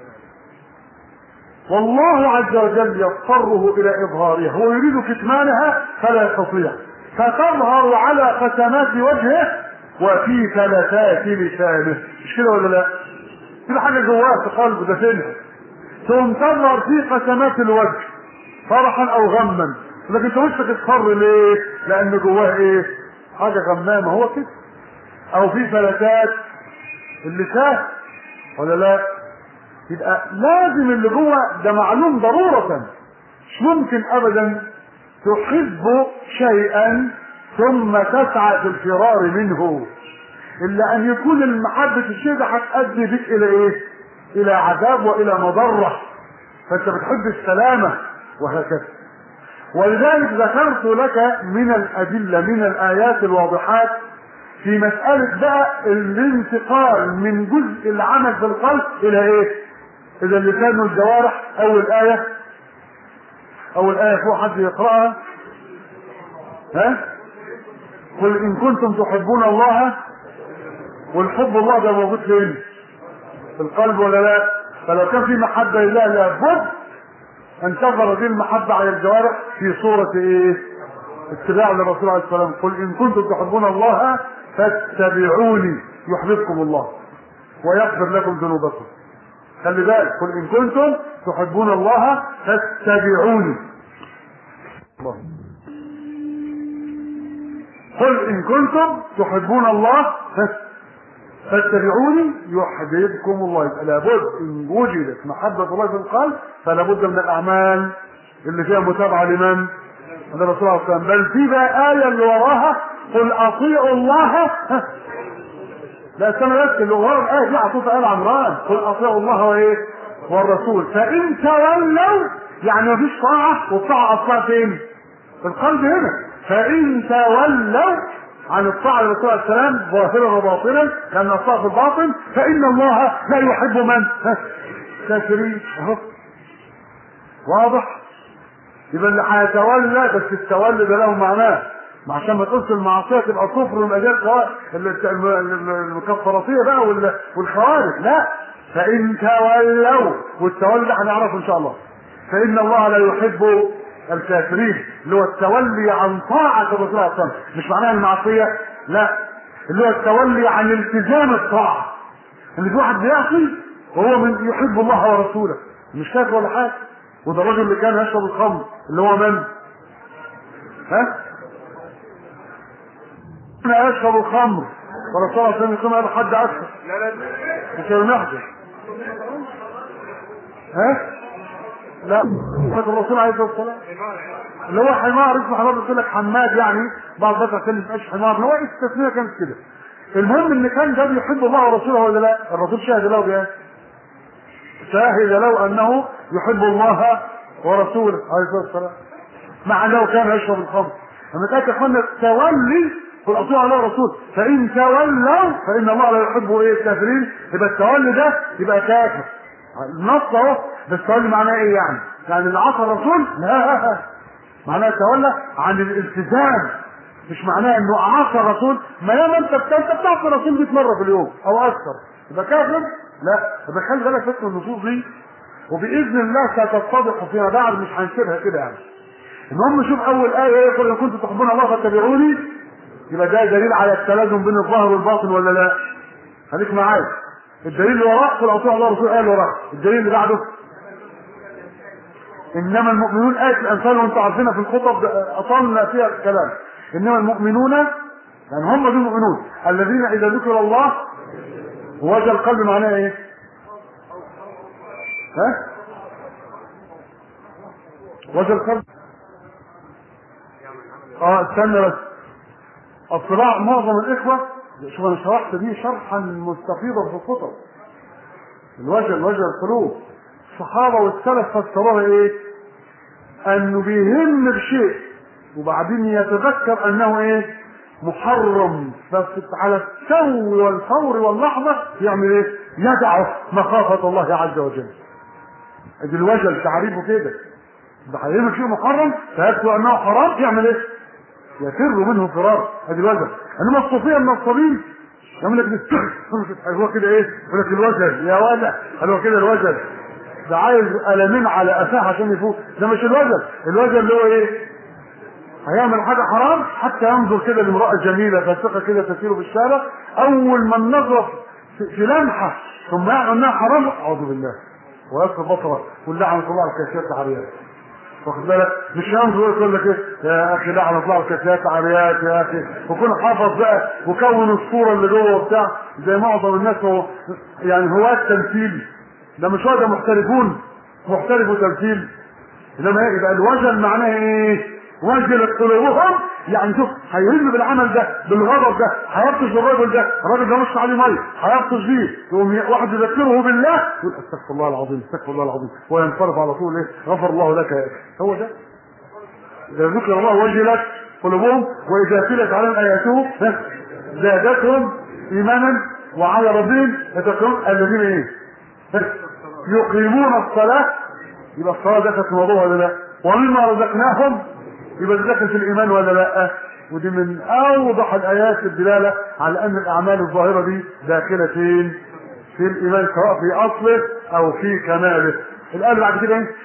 والله عز وجل يضطره الى اظهارها هو يريد كتمانها فلا يستطيع فتظهر على قسمات وجهه وفي فلتات لسانه مش كده ولا لا كده حاجه جواه في قلبه دفنها ثم تظهر في قسمات الوجه فرحا او غما لكن انت وشك اصفر ليه لان جواه ايه حاجه غمامه هو كده او في فلتات اللسان ولا لا يبقى لازم اللي جوه ده معلوم ضروره مش ممكن ابدا تحب شيئا ثم تسعى في الفرار منه الا ان يكون المحبة الشيء ده هتؤدي بك الى ايه الى عذاب والى مضرة فانت بتحب السلامة وهكذا ولذلك ذكرت لك من الادلة من الايات الواضحات في مسألة بقى الانتقال من جزء العمل في القلب الى ايه الى اللسان والجوارح اول آية اول آية فوق حد يقرأها ها قل ان كنتم تحبون الله والحب الله ده موجود فين في القلب ولا لا فلو كان في محبة لله لابد ان تظهر هذه المحبة على الجوارح في صورة ايه اتباع للرسول عليه السلام قل ان كنتم تحبون الله فاتبعوني يحببكم الله ويغفر لكم ذنوبكم خلي بالك قل ان كنتم تحبون الله فاتبعوني الله قل ان كنتم تحبون الله فاتبعوني يحببكم الله يبقى لابد ان وجدت محبه الله في القلب فلا بد من الاعمال اللي فيها متابعه لمن؟ للرسول صلى الله عليه وسلم بل في بقى ايه اللي وراها قل اطيعوا الله لا استنى بس اللي ورا الايه دي عطوها ال عمران قل اطيعوا الله وايه؟ والرسول فان تولوا يعني مفيش طاعه والطاعه اصلها فين؟ في القلب هنا فان تولوا عن الطاعه للرسول عليه السلام ظاهرا وباطنا كان اصلها في الباطن فان الله لا يحب من؟ كافرين اهو واضح؟ يبقى اللي هيتولى بس التولي ده له معناه ما عشان ما تقولش المعصيه تبقى كفر من اجل المكفراتيه بقى والخوارج لا فان تولوا والتولي ده هنعرفه ان شاء الله فان الله لا يحب الكافرين اللي هو التولي عن طاعه الرسول صلى الله عليه وسلم مش معناها المعصيه لا اللي هو التولي عن التزام الطاعه اللي في واحد بيعصي وهو من يحب الله ورسوله مش كافر ولا حاجه وده الراجل اللي كان يشرب الخمر اللي هو من؟ ها؟ كان يشرب الخمر والرسول صلى الله عليه وسلم يقول هذا حد أكثر مش هنحضر ها؟ لا فاكر الرسول عليه الصلاه والسلام اللي هو حمار اسمه حمار بيقول لك حماد يعني بعض الناس عشان ما يبقاش حمار هو التسميه كانت كده المهم ان كان ده بيحب الله ورسوله ولا لا؟ الرسول شاهد له بها شاهد له انه يحب الله ورسوله عليه الصلاه والسلام مع انه كان يشرب الخمر لما كانت اخوانا التولي في الاطيع الله والرسول فان تولوا فان الله لا يحب ايه الكافرين يبقى التولي ده يبقى كافر النص اهو بس التولي معناه ايه يعني؟ يعني اللي عصى الرسول؟ لا معناه تولى عن الالتزام مش معناه انه عصى الرسول ما دام انت انت بتعصي الرسول 100 مره في اليوم او اكثر يبقى كافر؟ لا يبقى خلي بالك بس من النصوص دي وباذن الله ستتضح فيما بعد مش هنسيبها كده يعني المهم شوف اول ايه ايه قل ان كنتم تحبون الله فاتبعوني يبقى ده دليل على التلازم بين الظاهر والباطن ولا لا خليك معايا الدليل اللي وراه قل اطيعوا الله ورسوله ايه اللي وراه الدليل اللي بعده انما المؤمنون ايه الانفال وانتم عارفينها في الخطب اطلنا فيها الكلام انما المؤمنون يعني هم دول المؤمنون الذين اذا ذكر الله وجه القلب معناه ايه ها وجه القلب اه استنى بس الصراع معظم الاخوه شوف انا شرحت دي شرحا مستفيضا في الخطب الوجه الوجه القلوب الصحابه والسلف فسروها ايه انه بيهم بشيء وبعدين يتذكر انه ايه محرم بس على السو والفور واللحظه يعمل ايه يدعه مخافه الله عز وجل ادي الوجل تعريفه كده ده هيعمل شيء محرم فيكتب انه حرام يعمل ايه يفر منه فرار ادي الوجل انما الصوفيه النصابين يعمل لك هو كده ايه يقول لك الوجل يا ولد هو كده الوجل ده عايز قلمين على قفاه عشان يفوق ده مش الوجل الوجل اللي هو ايه هيعمل حاجة حرام حتى ينظر كده لامرأة جميلة فاسقة كده تسير في الشارع أول ما النظر في لمحة ثم يعلم أنها حرام أعوذ بالله ويصف بصره ولعنة الله على الكاسيات العريات واخد بالك مش ينظر يقول لك ايه يا اخي لعنة الله على الكاسيات العريات يا اخي وكون حافظ بقى وكون الصورة اللي جوه وبتاع زي معظم الناس هو يعني هواة تمثيل ده مش هو ده محترفون محترف وتمثيل انما ايه يبقى الوجل معناه ايه؟ وجلت قلوبهم يعني شوف هيهم بالعمل ده بالغضب ده هيبطش الراجل ده الراجل ده مش عليه ميه هيبطش فيه يقوم واحد يذكره بالله يقول استغفر الله العظيم استغفر الله العظيم وينصرف على طول ايه غفر الله لك يا اخي هو ده اذا ذكر الله وجلت قلوبهم واذا تلت عليهم اياته زادتهم ايمانا وعلى ربهم يتقون الذين ايه يقيمون الصلاه يبقى الصلاه دخلت في الموضوع ولا لا ومما رزقناهم يبقى داخل في الايمان ولا لا ودي من اوضح الايات الدلاله على ان الاعمال الظاهره دي داخله فين في الايمان سواء في اصله او في كماله الان بعد كده ايه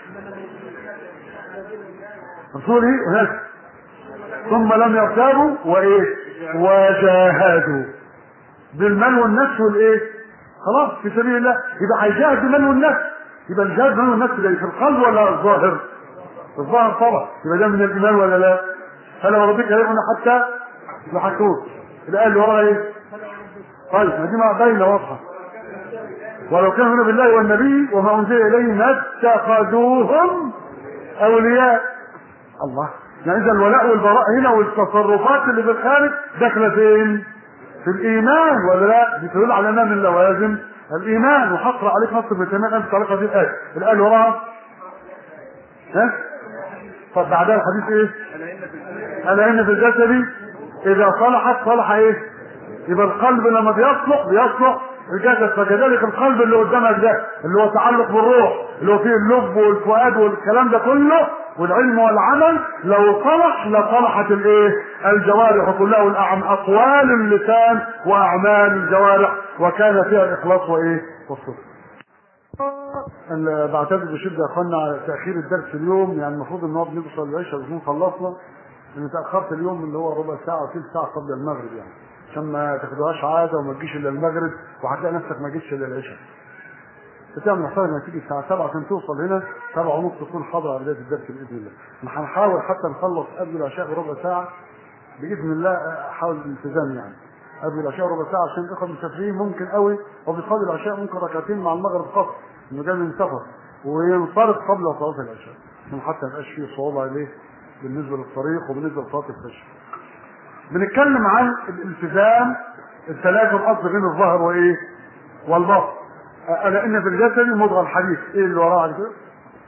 رسول ايه ثم لم يرتابوا وايه وجاهدوا بالمال والنفس والايه خلاص في سبيل الله يبقى هيجاهد بالمال والنفس يبقى الجهاد بالمال والنفس ده في القلب ولا الظاهر الظاهر طبعا يبقى ده من الايمان ولا لا فلا ربك يؤمن حتى يحكوك الايه اللي وراها ايه طيب دي ما باينه واضحه ولو كانوا هنا بالله والنبي وما انزل اليه ما اتخذوهم اولياء الله يعني اذا الولاء والبراء هنا والتصرفات اللي في الخارج داخله فين؟ في الايمان ولا لا؟ دي تدل على انها من لوازم الايمان وحصر عليك نص ابن تيميه انت طريقه دي الايه الايه اللي وراها ها؟ طب بعدها الحديث ايه الا ان في الجسد اذا صلحت صلح ايه يبقى القلب لما بيصلح بيصلح الجسد فكذلك القلب اللي قدامك ده اللي هو تعلق بالروح اللي هو فيه اللب والفؤاد والكلام ده كله والعلم والعمل لو صلح لصلحت الايه الجوارح كلها والاعمال اقوال اللسان واعمال الجوارح وكان فيها الاخلاص وايه والصدق انا بعتذر بشده يا اخوانا على تاخير الدرس اليوم يعني المفروض ان هو بنوصل العشاء نكون خلصنا ان تاخرت اليوم اللي هو ربع ساعه وثلث ساعه قبل المغرب يعني عشان ما تاخدوهاش عاده وما تجيش الا المغرب وهتلاقي نفسك ما جيتش الا العشاء بتعمل حساب انك تيجي الساعه 7 عشان توصل هنا 7 ونص تكون حاضر على بدايه الدرس باذن الله هنحاول حتى نخلص قبل العشاء بربع ساعه باذن الله احاول الالتزام يعني قبل العشاء ربع ساعه عشان الاخوه المسافرين ممكن قوي وبيصلي العشاء ممكن ركعتين مع المغرب قصر انه جاي من سفر وينصرف قبل صلاه العشاء عشان حتى ما يبقاش فيه صعوبه عليه بالنسبه للطريق وبالنسبه لصلاه الفجر. بنتكلم عن الالتزام التلازم اصل بين الظاهر وايه؟ والباطن. الا ان في الجسد مضغى الحديث ايه اللي وراه على كده؟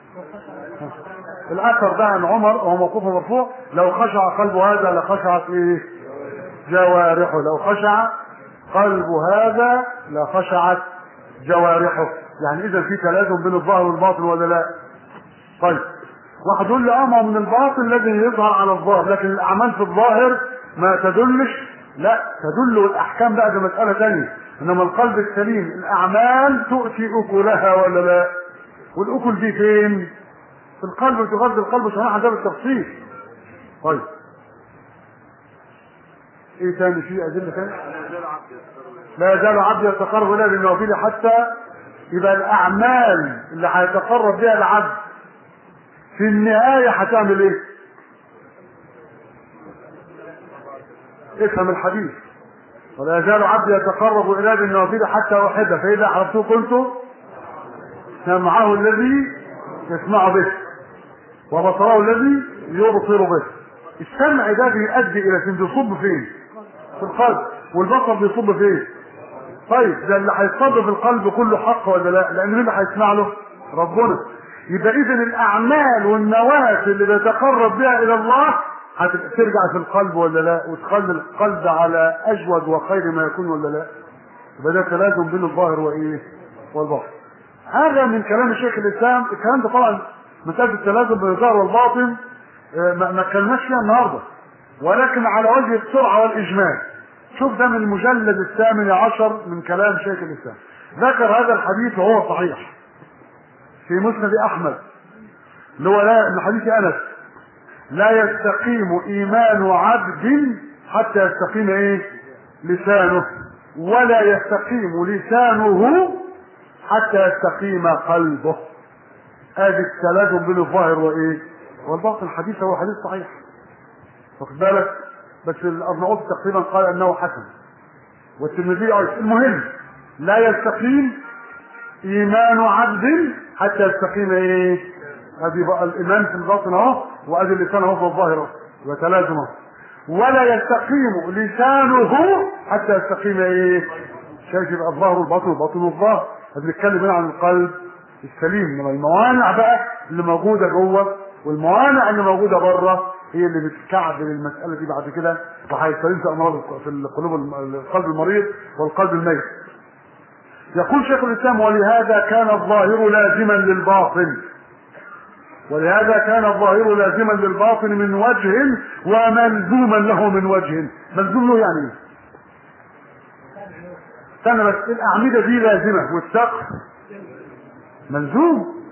الاثر ده عن عمر وهو موقوف مرفوع لو خشع قلب هذا لخشعت ايه؟ جوارحه لو خشع قلب هذا لخشعت جوارحه يعني اذا في تلازم بين الظاهر والباطن ولا لا طيب واحد يقول لي اه ما من الباطن الذي يظهر على الظاهر لكن الاعمال في الظاهر ما تدلش لا تدل الاحكام بقى ده مساله ثانيه انما القلب السليم الاعمال تؤتي اكلها ولا لا والاكل دي فين في القلب وتغذي القلب شرحنا ده بالتفصيل طيب ايه تاني في ادله تاني لا يزال عبدي يتقرب الى بالنوافل حتى يبقى الاعمال اللي هيتقرب بها العبد في النهايه هتعمل ايه افهم الحديث ولا يزال عبدي يتقرب الى بالنوافل حتى احبه فاذا احببته كنت سمعه الذي يسمع به وبصره الذي يبصر به السمع ده بيؤدي الى فين بيصب فين في القلب والبصر بيصب فين طيب ده اللي هيصب في القلب كله حق ولا لا لان مين اللي هيسمع له ربنا يبقى اذا الاعمال والنوافل اللي بيتقرب بها الى الله هترجع في القلب ولا لا وتخلي القلب على اجود وخير ما يكون ولا لا يبقى ده تلازم بين الظاهر وايه والباطن هذا من كلام شيخ الاسلام الكلام ده طبعا مساله التلازم بين الظاهر والباطن ما اتكلمناش فيها النهارده ولكن على وجه السرعه والاجمال شوف ده من المجلد الثامن عشر من كلام شيخ الاسلام ذكر هذا الحديث وهو صحيح في مسند احمد اللي هو لا من حديث انس لا يستقيم ايمان عبد حتى يستقيم ايه لسانه ولا يستقيم لسانه حتى يستقيم قلبه ادي التلازم بين الظاهر وايه والباطن الحديث هو حديث صحيح واخد بالك بس الارناؤوط تقريبا قال انه حسن والترمذي ايضا المهم لا يستقيم ايمان عبد حتى يستقيم ايه ادي بقى الايمان في الباطن اهو وادي اللسان اهو في الظاهر اهو وتلازم اهو ولا يستقيم لسانه حتى يستقيم ايه شايف يبقى الظاهر والباطن والباطن والظاهر بنتكلم هنا عن القلب السليم انما الموانع بقى اللي موجوده جوه والموانع اللي موجوده بره هي اللي بتكعبل المساله دي بعد كده وهيستلزم امراض في القلوب القلب المريض والقلب الميت. يقول شيخ الاسلام ولهذا كان الظاهر لازما للباطن. ولهذا كان الظاهر لازما للباطن من وجه وملزوما له من وجه. ملزوم له يعني ايه؟ استنى بس الاعمده دي لازمه والسقف ملزوم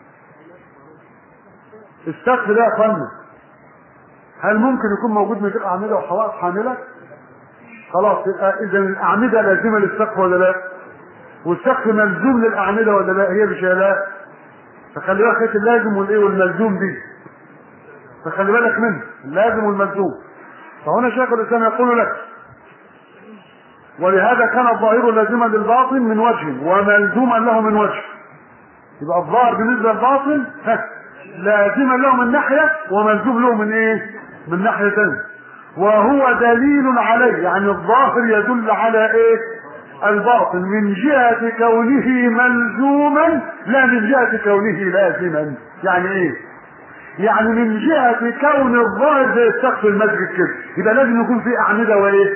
السقف ده يا فندم هل ممكن يكون موجود من غير اعمده وحوائط حامله؟ خلاص يبقى اذا الاعمده لازمه للسقف ولا لا؟ والسقف ملزوم للاعمده ولا لا؟ هي مش لا فخلي بالك اللازم والايه والملزوم دي فخلي بالك منه اللازم والملزوم فهنا شيخ الاسلام يقول لك ولهذا كان الظاهر لازما للباطن من وجه وملزوما له من وجه يبقى الظاهر بالنسبه للباطن لازما له من ناحيه وملزوم له من ايه؟ من ناحيه ثانيه وهو دليل عليه يعني الظاهر يدل على ايه؟ الباطن من جهة كونه ملزوما لا من جهة كونه لازما يعني ايه؟ يعني من جهة كون الظاهر زي السقف المسجد كده يبقى لازم يكون في أعمدة وإيه؟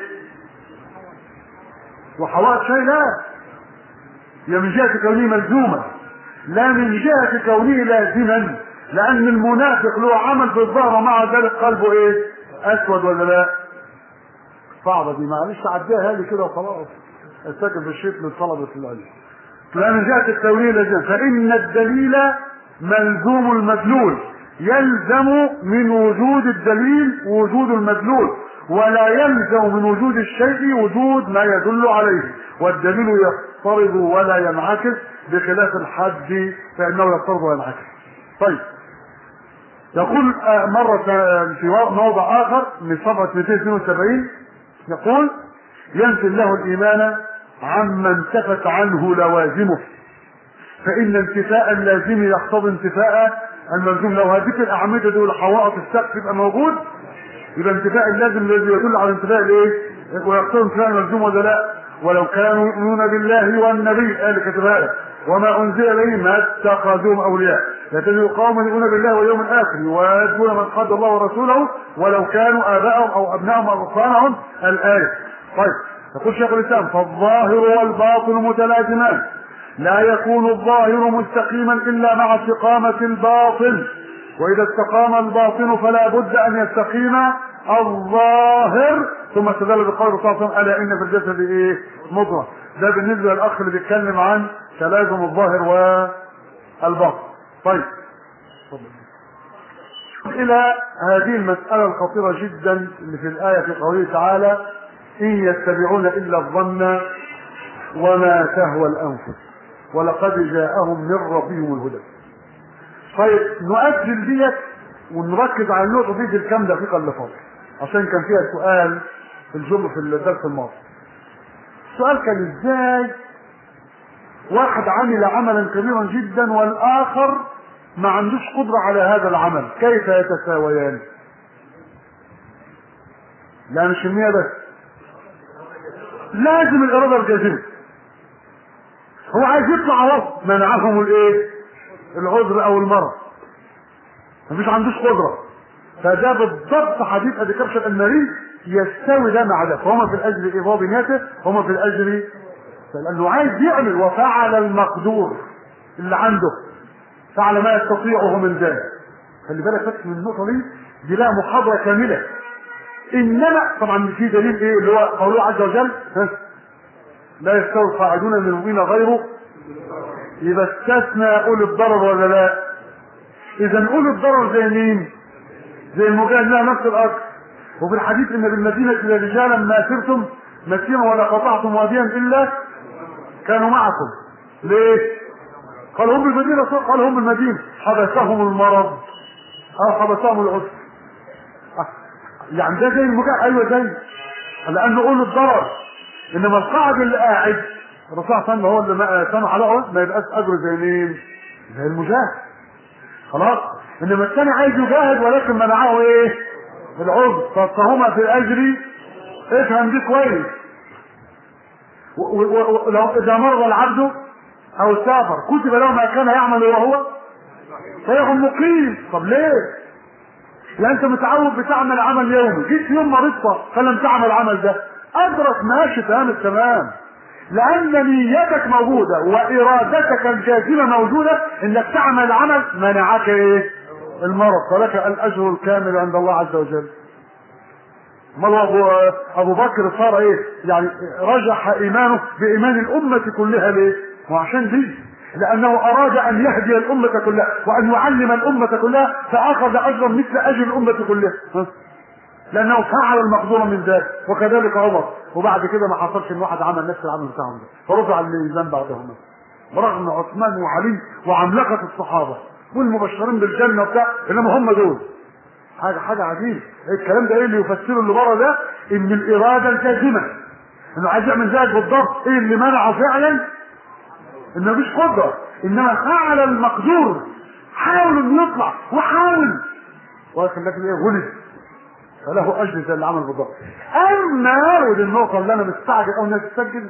وحوائط شيء لا هي من جهة كونه ملزوما لا من جهة كونه لازما لأن المنافق له عمل في الظهر ومع ذلك قلبه إيه؟ أسود ولا لا؟ صعبة دي معلش عديها لي كده وخلاص الساكن في الشيخ للطلبة العلم لا من جهة التوليه لازم فإن الدليل ملزوم المدلول يلزم من وجود الدليل وجود المدلول ولا يلزم من وجود الشيء وجود ما يدل عليه والدليل يفترض ولا ينعكس بخلاف الحد فإنه يفترض وينعكس طيب يقول مرة في موضع آخر من صفحة 272 يقول ينفي الله الإيمان عما انتفت عنه لوازمه فإن انتفاء اللازم يقتضي انتفاء الملزوم لو هذيك الأعمدة دول حوائط السقف يبقى موجود يبقى انتفاء اللازم الذي يدل على انتفاء الايه؟ ويقتضي انتفاء الملزوم ولا لا؟ ولو كانوا يؤمنون بالله والنبي قال كتبها لك وما انزل اليهم ما اتخذوهم اولياء لتجد قوما يؤمنون بالله واليوم الاخر ويدعون من قد الله ورسوله ولو كانوا اباءهم او ابنائهم او اخوانهم الايه طيب يقول شيخ الاسلام فالظاهر والباطن متلازمان لا يكون الظاهر مستقيما الا مع استقامه الباطن واذا استقام الباطن فلا بد ان يستقيم الظاهر ثم استدل بقول صلى الله عليه وسلم الا ان في الجسد ايه مضغه ده بالنسبه للاخ اللي بيتكلم عن تلازم الظاهر والباطن طيب إلى هذه المسألة الخطيرة جدا اللي في الآية في قوله تعالى إن يتبعون إلا الظن وما تهوى الأنفس ولقد جاءهم من ربهم الهدى طيب نؤجل ديت ونركز على النقطة دي في الكام دقيقة اللي فاتت عشان كان فيها سؤال في الجملة في الدرس الماضي السؤال كان ازاي واحد عمل عملا كبيرا جدا والاخر ما عندوش قدرة على هذا العمل كيف يتساويان لا مش المية بس لازم الإرادة الجازمة هو عايز يطلع وسط منعهم الايه العذر او المرض مفيش عندوش قدرة فده بالضبط حديث ابي كبش المريض يستوي ده مع ده فهما في الاجر ايضاء بنيته هما في الاجر لانه عايز يعمل وفعل المقدور اللي عنده فعل ما يستطيعه من ذلك خلي بالك بس من النقطه دي دي لها محاضره كامله انما طبعا في دليل ايه اللي هو قوله عز وجل ها لا يستوي القاعدون من المؤمنين غيره يبقى استثنى اولي الضرر ولا لا اذا اولي الضرر زي مين زي المجاهد لها نفس الاجر وفي الحديث ان بالمدينه رجالا ما سرتم مسيرا ولا قطعتم واديا الا كانوا معكم ليه قال هم بالمدينه قال هم بالمدينه حبسهم المرض او حبسهم العسر يعني ده زي المجاهد ايوه زي لانه اولي الضرر انما القاعد اللي قاعد الرسول صلى الله عليه وسلم هو اللي سمح له ما يبقاش اجره زي مين؟ زي المجاهد خلاص انما الثاني عايز يجاهد ولكن منعه ايه؟ العذر فهما في الاجر افهم دي كويس ولو اذا مرض العبد او سافر كتب له ما كان يعمل وهو فيكون مقيم طب ليه؟ لا انت متعود بتعمل عمل يومي جيت في يوم مرضت فلم تعمل العمل ده ادرك ماشي تمام التمام لان نيتك موجوده وارادتك الجازمه موجوده انك تعمل عمل منعك ايه المرض فلك الاجر الكامل عند الله عز وجل امال ابو ابو بكر صار ايه يعني رجح ايمانه بايمان الامه كلها ليه وعشان دي لانه اراد ان يهدي الامه كلها وان يعلم الامه كلها فاخذ اجرا مثل اجر الامه كلها لانه فعل المقدور من ذلك وكذلك عمر وبعد كده ما حصلش ان واحد عمل نفس العمل بتاعهم ده فرفع الميزان بعدهما برغم عثمان وعلي وعملقه الصحابه والمبشرين بالجنه وبتاع انما هم دول حاجه حاجه عجيبه الكلام ده ايه اللي يفسره اللي بره ده ان الاراده الجازمه انه عايز يعمل ذلك بالضبط ايه اللي منعه فعلا انه مفيش قدره انما فعل المقدور حاول انه يطلع وحاول ولكن لكن ايه غلب فله اجر زي اللي عمل بالضبط اما ودي النقطه اللي انا مستعجل او الناس تسجل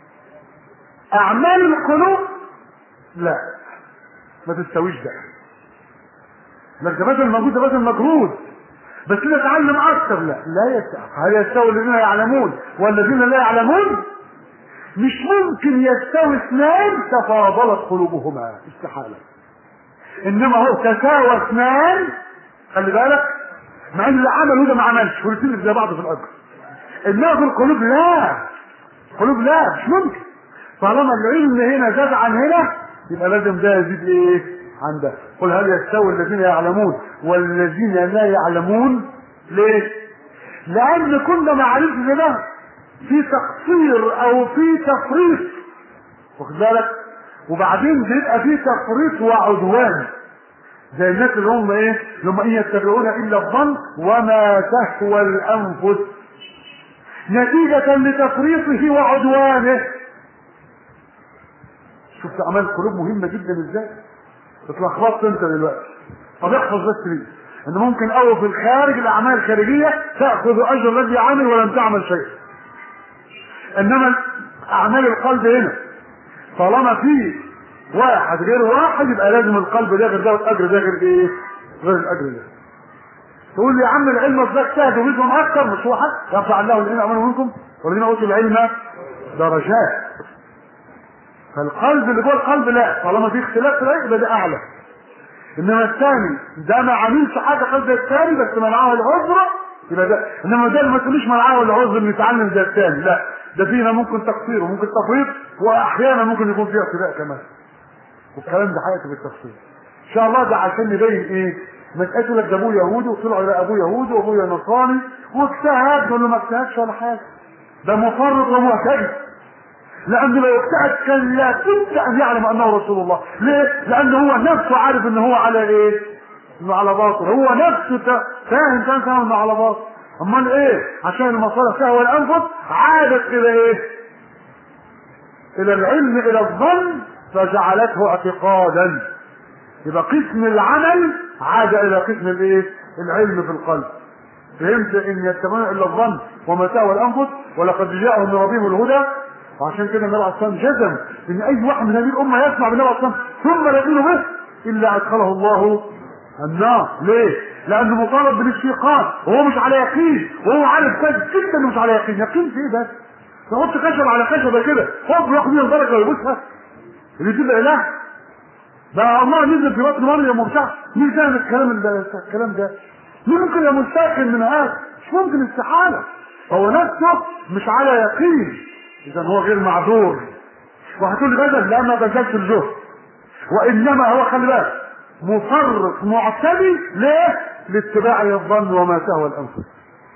اعمال القلوب لا ما تستويش ده لك ده بدل موجود ده بدل مجهود بس كده اتعلم اكتر لا لا يستوي هل يستوي الذين يعلمون والذين لا يعلمون مش ممكن يستوي اثنان تفاضلت قلوبهما استحاله انما هو تساوى اثنان خلي بالك مع ان اللي عمله ده ما عملش والاثنين زي بعض في الاجر انما في القلوب لا القلوب لا مش ممكن طالما العلم هنا زاد عن هنا يبقى لازم ده يزيد ايه عن ده قل هل يستوي الذين يعلمون والذين لا يعلمون ليه لان كل ما عرفت ده في تقصير او في تفريط واخد بالك وبعدين بيبقى في تفريط وعدوان زي الناس اللي هم ايه اللي هم ان يتبعون الا الظن وما تهوى الانفس نتيجة لتفريطه وعدوانه شفت اعمال القلوب مهمة جدا ازاي اتلخبطت انت دلوقتي طب احفظ بس ليه ان ممكن او في الخارج الاعمال الخارجية تأخذ اجر الذي عمل ولم تعمل شيء انما اعمال القلب هنا طالما في واحد غير واحد يبقى لازم القلب ده غير ده والاجر ده غير ايه؟ غير الاجر ده. تقول لي يا عم العلم اصدق سهل وبيدهم اكثر مش واحد يرفع الله الذين امنوا منكم والذين اوتوا العلم درجات. فالقلب اللي جوه القلب لا طالما في اختلاف في يبقى ده اعلى. انما الثاني ده ما عملش حاجه قلب الثاني بس منعه العذر يبقى ده انما ده ما تقوليش منعه العذر نتعلم زي الثاني لا ده فينا ممكن تقصير وممكن تفريط واحيانا ممكن يكون فيها اعتداء كمان. والكلام ده حقيقة بالتفصيل ان شاء الله ده عشان نبين ايه مسألة لك ده ابوه يهودي وطلعوا يلاقي ابوه يهودي وابوه نصراني واجتهد نقول له ما اجتهدش ولا حاجه ده مفرط ومعتدي لأنه لو اجتهد كان لا بد أن يعلم أنه رسول الله ليه؟ لأنه هو نفسه عارف أنه هو على إيه؟ أنه على باطل هو نفسه فاهم كان فاهم أنه على باطل أمال إيه؟ عشان المصالح تهوى الأنفس عادت إلى إيه؟ إلى العلم إلى الظن فجعلته اعتقادا يبقى قسم العمل عاد إلى قسم الإيه؟ العلم في القلب فهمت ان يتبعون الا الظن وما تهوى الانفس ولقد جاءهم من ربهم الهدى وعشان كده النبي عليه الصلاه والسلام جزم ان اي واحد من هذه الامه يسمع بالنبي عليه الصلاه والسلام ثم لا يؤمن به الا ادخله الله النار ليه؟ لانه مطالب بالاستيقاظ وهو مش على يقين وهو عارف كويس جدا انه مش على يقين يقين في ايه بس؟ تحط خشب على خشبه كده فوق ياخد منها البركه ويبوسها اللي تبقى اله ده الله نزل في بطن مريم وبتاع مين فاهم الكلام ده الكلام ده؟ مين ممكن يبقى مستيقن من هذا؟ مش ممكن استحاله هو نفسه مش على يقين اذا هو غير معذور وهتقول لي بدل لا ما بذلت الجهد وانما هو خلي بالك مفرط معتدي ليه؟ لاتباع الظن وما تهوى الانفس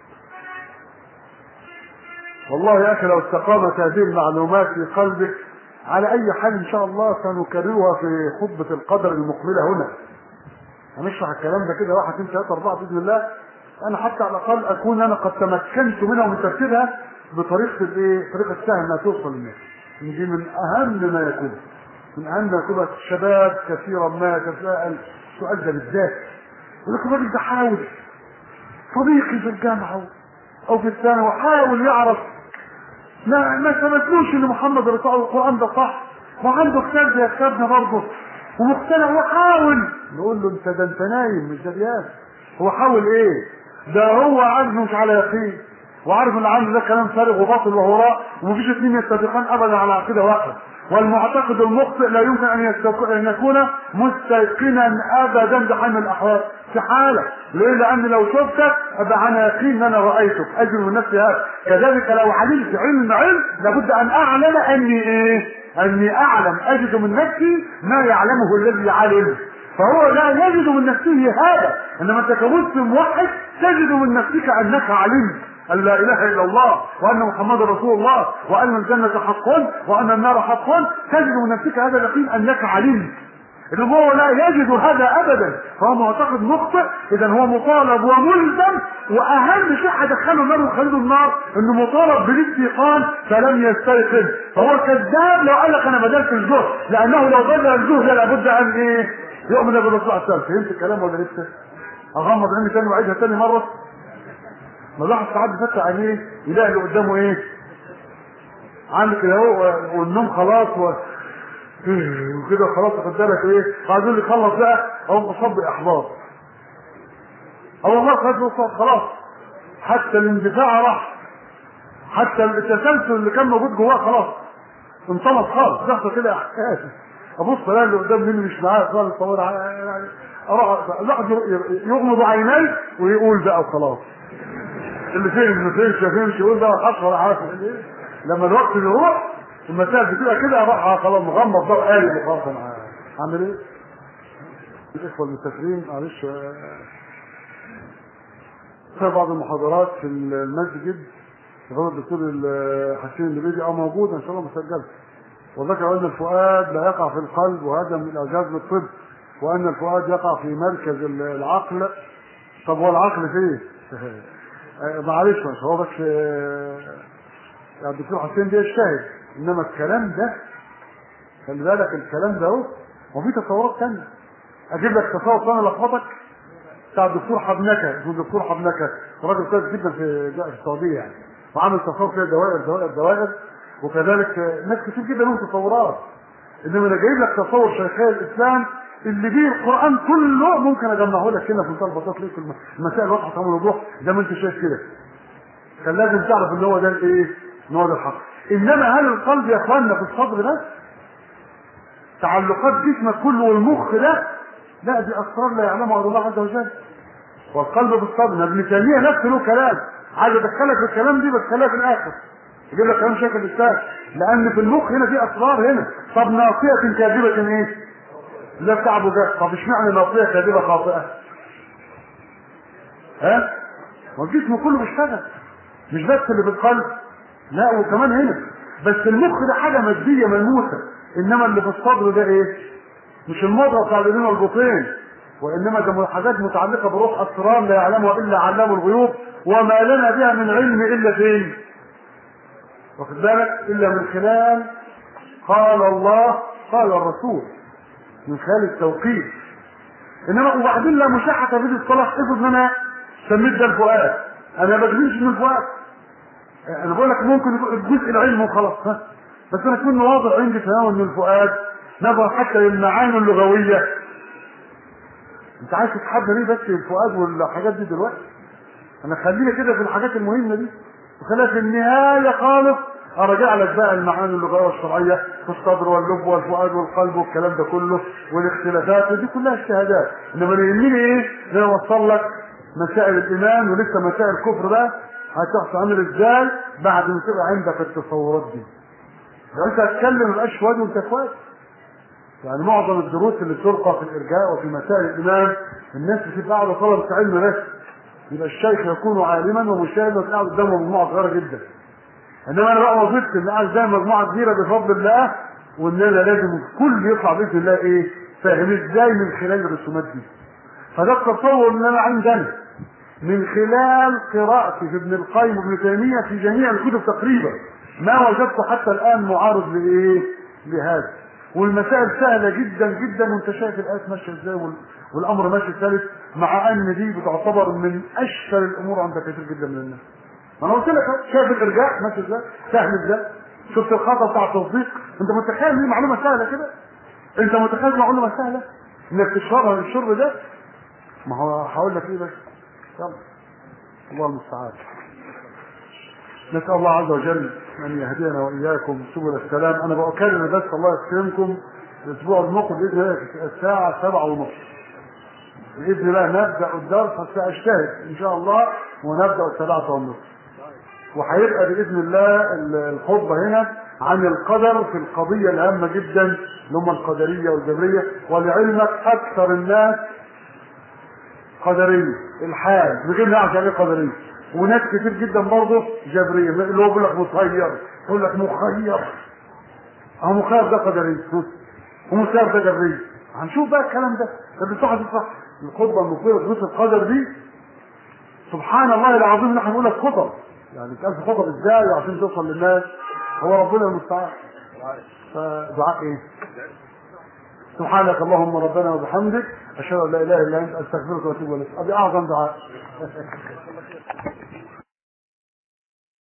والله يا اخي لو استقامت هذه المعلومات في قلبك على اي حال ان شاء الله سنكررها في خطبه القدر المقبله هنا هنشرح الكلام ده كده واحد اثنين ثلاثه اربعه باذن الله انا حتى على الاقل اكون انا قد تمكنت منها ومن ترتيبها بطريقه الايه؟ طريقه سهل انها توصل للناس. دي من اهم ما يكون. من اهم ما يكون الشباب كثيرا ما يتساءل السؤال ده بالذات. يقول لك الراجل ده حاول صديقي في الجامعه او في الثانوي حاول يعرف ما ما ثبتلوش ان محمد رسول القران ده صح وعنده كتاب زي كتابنا برضه ومقتنع وحاول نقول له انت ده انت نايم مش دريان هو حاول ايه ده هو عارف مش على يقين وعارف ان عنده ده كلام فارغ وباطل وهراء ومفيش اثنين يتفقان ابدا على عقيده واحده والمعتقد المخطئ لا يمكن ان يستق... ان يكون مستيقنا ابدا بحال من الاحوال استحاله ليه؟ لان لو شفتك ابقى انا يقين ان انا رايتك اجل من نفسي هذا كذلك لو علمت علم علم لابد ان اعلم اني ايه؟ اني اعلم اجد من نفسي ما يعلمه الذي علم فهو لا يجد من نفسه هذا انما انت كمسلم واحد تجد من نفسك انك علمت ان لا اله الا الله وان محمد رسول الله وان الجنه حق وان النار حق تجد من نفسك هذا اليقين انك علمت انما هو لا يجد هذا ابدا فهو معتقد مخطئ اذا هو مطالب وملزم واهم شيء هيدخله النار ويخلده النار انه مطالب بالاستيقان فلم يستيقن فهو كذاب لو قال لك انا بذلت الجهد لانه لو بذل الجهد لابد ان ايه يؤمن بالرسول صلى الله عليه وسلم فهمت الكلام ولا لسه؟ اغمض عيني تاني واعيدها تاني مره ما الواحد ساعات بيفتح عينيه يلاقي اللي قدامه ايه؟ عامل كده اهو والنوم خلاص و... وكده خلاص واخد بالك ايه؟ بعدين اللي خلص بقى اهو مصاب باحباط. اه والله خلاص خلاص حتى الاندفاع راح حتى التسلسل اللي كان موجود جواه خلاص انطلق خالص بيحصل كده احساس ابص الاقي اللي قدام مني مش معايا خالص طول يعني اروح الواحد يغمض عينيه ويقول بقى وخلاص اللي فهم ما فهمش ما فهمش يقول بقى حصل ولا عارف لما الوقت يروح المسائل بتبقى كده اروح خلاص مغمض بقى قالب وخلاص انا عامل ايه؟ الاخوه المسافرين معلش في بعض المحاضرات في المسجد فضل الدكتور حسين اللبيدي اه موجود ان شاء الله مسجله وذكر ان الفؤاد لا يقع في القلب وهذا من الاعجاز بالطب وان الفؤاد يقع في مركز العقل طب هو العقل فين؟ معلش مش هو بس يعني الدكتور حسين ده يجتهد انما الكلام ده خلي بالك الكلام ده اهو وفي تصورات ثانيه اجيب لك تصور ثاني لخبطك بتاع الدكتور حبنكه اسمه الدكتور حبنكه راجل كويس جدا في في السعوديه يعني وعامل تصور كده دوائر دوائر دوائر وكذلك ناس كتير جدا لهم تصورات انما انا جايب لك تصور شيخي الاسلام اللي بيه القران كله ممكن اجمعه لك هنا في منتهى البساطه ليك المسائل واضحه تمام الوضوح زي ما انت شايف كده كان لازم تعرف ان هو ده الايه؟ ان هو ده الحق انما هل القلب يا اخواننا في الصدر بس؟ تعلقات جسمك كله والمخ ده لا دي اسرار لا يعلمها الا الله عز وجل والقلب بالصدر ابن تيميه نفسه له كلام عايز ادخلك في الكلام دي بس خليها في الاخر يجيب لك كلام شكل الاسلام لان في المخ هنا في اسرار هنا طب ناصيه كاذبه ايه؟ لا بتاع ابو جهل طب اشمعنى المعصيه كاذبه خاطئه؟ ها؟ والجسم كله بيشتغل مش بس اللي في القلب لا وكمان هنا بس المخ ده حاجه ماديه ملموسه انما اللي في الصدر ده ايه؟ مش المضغه بتاع الايدين والبطين وانما ده حاجات متعلقه بروح اسرار لا يعلمها الا علام الغيوب وما لنا بها من علم الا فين؟ واخد بالك؟ الا من خلال قال الله قال الرسول من خلال التوقيت انما وبعدين لا مشاحه في الصلاه افرض ان انا سميت ده الفؤاد انا ما بجنيش من الفؤاد انا بقول لك ممكن يكون الجزء العلمي وخلاص ها بس انا اكون واضح عندي تماما ان الفؤاد نظر حتى للمعاني اللغويه انت عايز تتحدى ليه بس الفؤاد والحاجات دي دلوقتي انا خلينا كده في الحاجات المهمه دي وخليها في النهايه خالص ارجع لك بقى المعاني اللغويه والشرعيه في الصدر واللب والفؤاد والقلب والكلام ده كله والاختلافات ودي كلها اجتهادات انما اللي يهمني ايه؟ ان انا اوصل لك مسائل الايمان ولسه مسائل الكفر بقى هتحصل عامل ازاي بعد ما تبقى عندك التصورات دي انت هتتكلم مبقاش واد وانت كويس يعني معظم الدروس اللي تلقى في الارجاء وفي مسائل الايمان الناس بتبقى قاعده طلبه علم بس يبقى الشيخ يكون عالما ومشاهدا وتلاقي قدامه مجموعه صغيره جدا انما انا بقى وظيفتي ان قاعد زي مجموعه كبيره بفضل الله وان انا لازم الكل يطلع باذن الله ايه فاهم ازاي من خلال الرسومات دي فده التصور ان انا عندنا من خلال قراءتي في ابن القيم وابن تيميه في جميع الكتب تقريبا ما وجدت حتى الان معارض لايه لهذا والمسائل سهله جدا جدا وانت شايف الايات ماشيه ازاي وال- والامر ماشي ثالث مع ان دي بتعتبر من اشكل الامور عند كثير جدا من الناس ما انا قلت لك أهو، شايف الارجاع ماشي ازاي سهل ازاي شفت الخطا بتاع التصديق انت متخيل دي معلومه سهله كده انت متخيل معلومه سهله انك تشربها الشرب ده ما هو هقول لك ايه بس يلا الله المستعان نسأل الله عز وجل أن يهدينا وإياكم سبل السلام أنا بأكرر بس الله يكرمكم الأسبوع المقبل بإذن الله الساعة سبعة ونصف بإذن الله نبدأ الدرس حتى أجتهد إن شاء الله ونبدأ السبعة ونصف وهيبقى بإذن الله الخطبة هنا عن القدر في القضية الهامة جدا اللي هم القدرية والجبرية ولعلمك أكثر الناس قدرية الحال من غير نعرف يعني ايه قدرية وناس كتير جدا برضه جبرية اللي هو بيقول لك مسير يقول لك مخير اه مخير ده قدرية ومسير ده جبرية هنشوف بقى الكلام ده ده صح دي صح الخطبة المفيدة في القدر دي سبحان الله العظيم نحن نقول لك خطب يعني كان خطب ازاي عشان توصل للناس هو ربنا المستعان فدعاء ايه سبحانك اللهم ربنا وبحمدك اشهد ان لا اله الا انت استغفرك واتوب اليك ادي اعظم دعاء